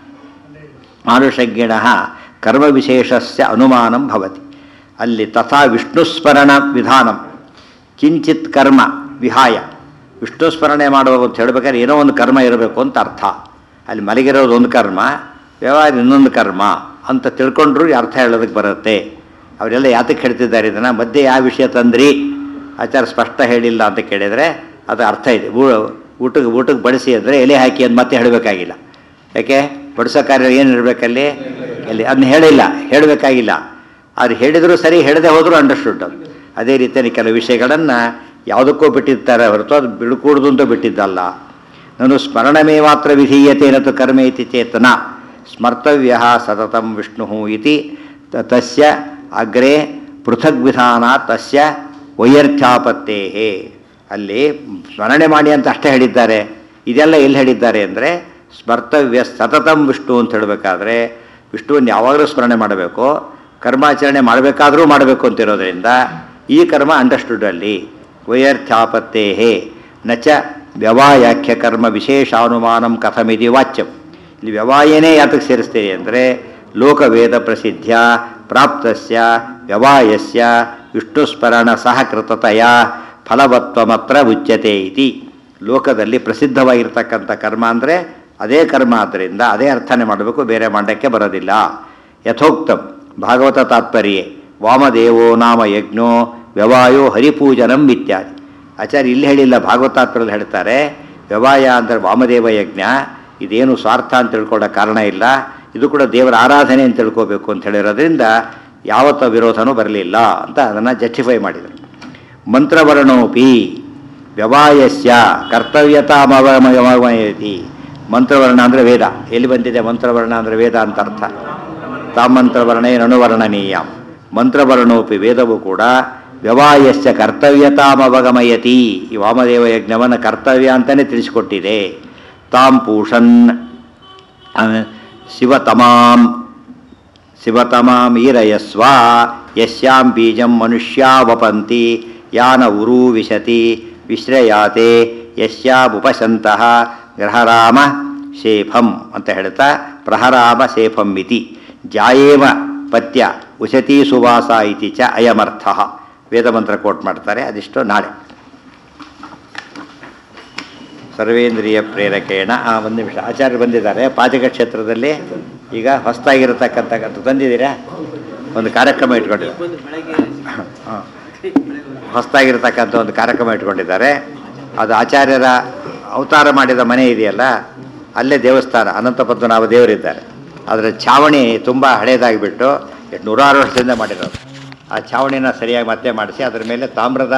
Speaker 1: ಆನುಷಂಗಿಣ ಕರ್ಮವಿಶೇಷಸ್ಯ ಅನುಮಾನಂ ಭವತಿ ಅಲ್ಲಿ ತಥಾ ವಿಷ್ಣುಸ್ಮರಣ ವಿಧಾನಂ ಕಿಂಚಿತ್ ಕರ್ಮ ವಿಹಾಯ ವಿಷ್ಣು ಸ್ಮರಣೆ ಮಾಡುವಾಗ ಅಂತ ಹೇಳ್ಬೇಕಾದ್ರೆ ಏನೋ ಒಂದು ಕರ್ಮ ಇರಬೇಕು ಅಂತ ಅರ್ಥ ಅಲ್ಲಿ ಮಲಗಿರೋದು ಒಂದು ಕರ್ಮ ವ್ಯವಹಾರ ಇನ್ನೊಂದು ಕರ್ಮ ಅಂತ ತಿಳ್ಕೊಂಡ್ರು ಈ ಅರ್ಥ ಹೇಳೋದಕ್ಕೆ ಬರುತ್ತೆ ಅವರೆಲ್ಲ ಯಾತಕ್ಕೆ ಹೇಳ್ತಿದ್ದಾರೆ ಇದನ್ನು ಮಧ್ಯೆ ಯಾವ ವಿಷಯ ತಂದ್ರಿ ಆಚಾರ ಸ್ಪಷ್ಟ ಹೇಳಿಲ್ಲ ಅಂತ ಕೇಳಿದರೆ ಅದು ಅರ್ಥ ಇದೆ ಊ- ಊಟಕ್ಕೆ ಊಟಕ್ಕೆ ಬಡಿಸಿ ಅಂದರೆ ಎಲೆ ಹಾಕಿ ಅಂತ ಮತ್ತೆ ಹೇಳಬೇಕಾಗಿಲ್ಲ ಯಾಕೆ ಬಡಿಸೋ ಕಾರ್ಯ ಏನು ಇರಬೇಕಲ್ಲಿ ಅಲ್ಲಿ ಅದನ್ನ ಹೇಳಿಲ್ಲ ಹೇಳಬೇಕಾಗಿಲ್ಲ ಅವ್ರು ಹೇಳಿದರೂ ಸರಿ ಹೇಳದೆ ಹೋದರೂ ಅಂಡರ್ಸ್ಟುಡ್ ಅದು ಅದೇ ರೀತಿಯಲ್ಲಿ ಕೆಲವು ವಿಷಯಗಳನ್ನು ಯಾವುದಕ್ಕೂ ಬಿಟ್ಟಿರ್ತಾರೆ ಹೊರತು ಅದು ಬಿಡುಕೂಡ್ದು ಅಂತ ಬಿಟ್ಟಿದ್ದಲ್ಲ ನಾನು ಸ್ಮರಣಮೇ ಮಾತ್ರ ವಿಧೀಯತೆ ನತು ಕರ್ಮ ಇತಿ ಚೇತನ ಸ್ಮರ್ತವ್ಯ ಸತತಂ ವಿಷ್ಣು ಇತಿ ತ- ತಸ್ಯ ಅಗ್ರೆ ಪೃಥಗ್ ವಿಧಾನ ತಸ್ಯ ವೈಯರ್ಥ್ಯಾಪತ್ತೇ ಅಲ್ಲಿ ಸ್ಮರಣೆ ಮಾಡಿ ಅಂತ ಅಷ್ಟೇ ಹೇಳಿದ್ದಾರೆ ಇದೆಲ್ಲ ಎಲ್ಲಿ ಹೇಳಿದ್ದಾರೆ ಅಂದರೆ ಸ್ಮರ್ತವ್ಯ ಸತತಂ ವಿಷ್ಣು ಅಂತ ಹೇಳಬೇಕಾದ್ರೆ ವಿಷ್ಣುವನ್ನು ಯಾವಾಗಲೂ ಸ್ಮರಣೆ ಮಾಡಬೇಕು ಕರ್ಮಾಚರಣೆ ಮಾಡಬೇಕಾದರೂ ಮಾಡಬೇಕು ಅಂತಿರೋದ್ರಿಂದ ಈ ಕರ್ಮ ಅಂಡರ್ಸ್ಟುಡ್ ಅಲ್ಲಿ ವೈಯರ್ಥ್ಯಾಪತ್ತೇ ನಚ ವ್ಯವಾಯಾಖ್ಯ ಕರ್ಮ ವಿಶೇಷಾನುಮಾನಂ ಕಥಮಿತಿ ವಾಚ್ಯಂ ಇಲ್ಲಿ ವ್ಯವಾಯನೇ ಯಾತಕ್ಕೆ ಸೇರಿಸ್ತೀರಿ ಅಂದರೆ ಲೋಕವೇದ ಪ್ರಸಿದ್ಧ ಪ್ರಾಪ್ತಸ್ಯ ವ್ಯವಾಯಸ್ಯ ವಿಷ್ಣುಸ್ಮರಣ ಸಹಕೃತತೆಯ ಫಲವತ್ವಮತ್ರ ಉಚ್ಯತೆ ಇತಿ ಲೋಕದಲ್ಲಿ ಪ್ರಸಿದ್ಧವಾಗಿರ್ತಕ್ಕಂಥ ಕರ್ಮ ಅಂದರೆ ಅದೇ ಕರ್ಮ ಆದ್ದರಿಂದ ಅದೇ ಅರ್ಥನೆ ಮಾಡಬೇಕು ಬೇರೆ ಮಾಡಕ್ಕೆ ಬರೋದಿಲ್ಲ ಯಥೋಕ್ತಂ ಭಾಗವತ ತಾತ್ಪರ್ಯೆ ವಾಮದೇವೋ ನಾಮ ಯಜ್ಞೋ ವ್ಯವಾಯೋ ಹರಿಪೂಜನಂ ಇತ್ಯಾದಿ ಆಚಾರ್ಯ ಇಲ್ಲಿ ಹೇಳಿಲ್ಲ ಭಾಗವತಾತ್ಪರ್ಯಲ್ಲಿ ಹೇಳ್ತಾರೆ ವ್ಯವಾಯ ಅಂದರೆ ವಾಮದೇವ ಯಜ್ಞ ಇದೇನು ಸ್ವಾರ್ಥ ಅಂತ ತಿಳ್ಕೊಳ್ಳೋ ಕಾರಣ ಇಲ್ಲ ಇದು ಕೂಡ ದೇವರ ಆರಾಧನೆ ಅಂತ ತಿಳ್ಕೋಬೇಕು ಅಂತ ಹೇಳಿರೋದ್ರಿಂದ ಯಾವತ್ತ ವಿರೋಧನೂ ಬರಲಿಲ್ಲ ಅಂತ ಅದನ್ನು ಜಸ್ಟಿಫೈ ಮಾಡಿದರು ಮಂತ್ರವರ್ಣೋಪಿ ವ್ಯವಾಯಸ್ಯ ಕರ್ತವ್ಯತಾಮವಮಯತಿ ಮಂತ್ರವರ್ಣ ಅಂದರೆ ವೇದ ಎಲ್ಲಿ ಬಂದಿದೆ ಮಂತ್ರವರ್ಣ ಅಂದರೆ ವೇದ ಅಂತ ಅರ್ಥ ತಾಮಂತ್ರವರ್ಣೇ ನಣುವರ್ಣನೀಯ ಮಂತ್ರವರ್ಣೋಪಿ ವೇದವು ಕೂಡ ವ್ಯವಾಯಸ್ಯ ಕರ್ತವ್ಯತಾಮವಗಮಯತಿ ಈ ವಾಮದೇವ ಯಜ್ಞವನ್ನು ಕರ್ತವ್ಯ ಅಂತಲೇ ತಿಳಿಸಿಕೊಟ್ಟಿದೆ ತಾಂ ಪೂಷನ್ ಆ, ಶಿವತಮಾಂ ಶಿವತಮಾಂ ಈರಯಸ್ವ ಯಸ್ಯಾಂ ಬೀಜಂ ಮನುಷ್ಯಾ ವಪಂತಿ ಯಾನ ಉರೂ ವಿಶತಿ ವಿಶ್ರಯಾತೆ ಯಸ್ಯಾಬುಪಶಂತಹ ಗ್ರಹರಾಮ ಶೇಫಂ ಅಂತ ಹೇಳ್ತಾ ಪ್ರಹರಾಮ ಶೇಫಂ ಇತಿ ಜಾಯೇವ ಪತ್ಯ ಉಶತಿ ಸುವಾಸ ಇತಿ ಚ ಅಯಮರ್ಥ ವೇದಮಂತ್ರ ಕೋಟ್ ಮಾಡ್ತಾರೆ ಅದಿಷ್ಟು ನಾಳೆ ಸರ್ವೇಂದ್ರಿಯ ಪ್ರೇರಕೇಣ ಆ ಒಂದು ನಿಮಿಷ ಆಚಾರ್ಯರು ಬಂದಿದ್ದಾರೆ ಪಾಚಕ ಕ್ಷೇತ್ರದಲ್ಲಿ ಈಗ ಹೊಸದಾಗಿರತಕ್ಕಂಥ ತಂದಿದ್ದೀರಾ ಒಂದು ಕಾರ್ಯಕ್ರಮ ಇಟ್ಕೊಂಡಿದ್ದಾರೆ ಹಾಂ ಹೊಸದಾಗಿರ್ತಕ್ಕಂಥ ಒಂದು ಕಾರ್ಯಕ್ರಮ ಇಟ್ಕೊಂಡಿದ್ದಾರೆ ಅದು ಆಚಾರ್ಯರ ಅವತಾರ ಮಾಡಿದ ಮನೆ ಇದೆಯಲ್ಲ ಅಲ್ಲೇ ದೇವಸ್ಥಾನ ಅನಂತ ಪದ್ಮನಾಭ ದೇವರಿದ್ದಾರೆ ಅದರ ಛಾವಣಿ ತುಂಬ ಹಳೇದಾಗಿಬಿಟ್ಟು ಎಷ್ಟು ನೂರಾರು ವರ್ಷದಿಂದ ಮಾಡಿರೋದು ಆ ಛಾವಣಿನ ಸರಿಯಾಗಿ ಮತ್ತೆ ಮಾಡಿಸಿ ಅದರ ಮೇಲೆ ತಾಮ್ರದ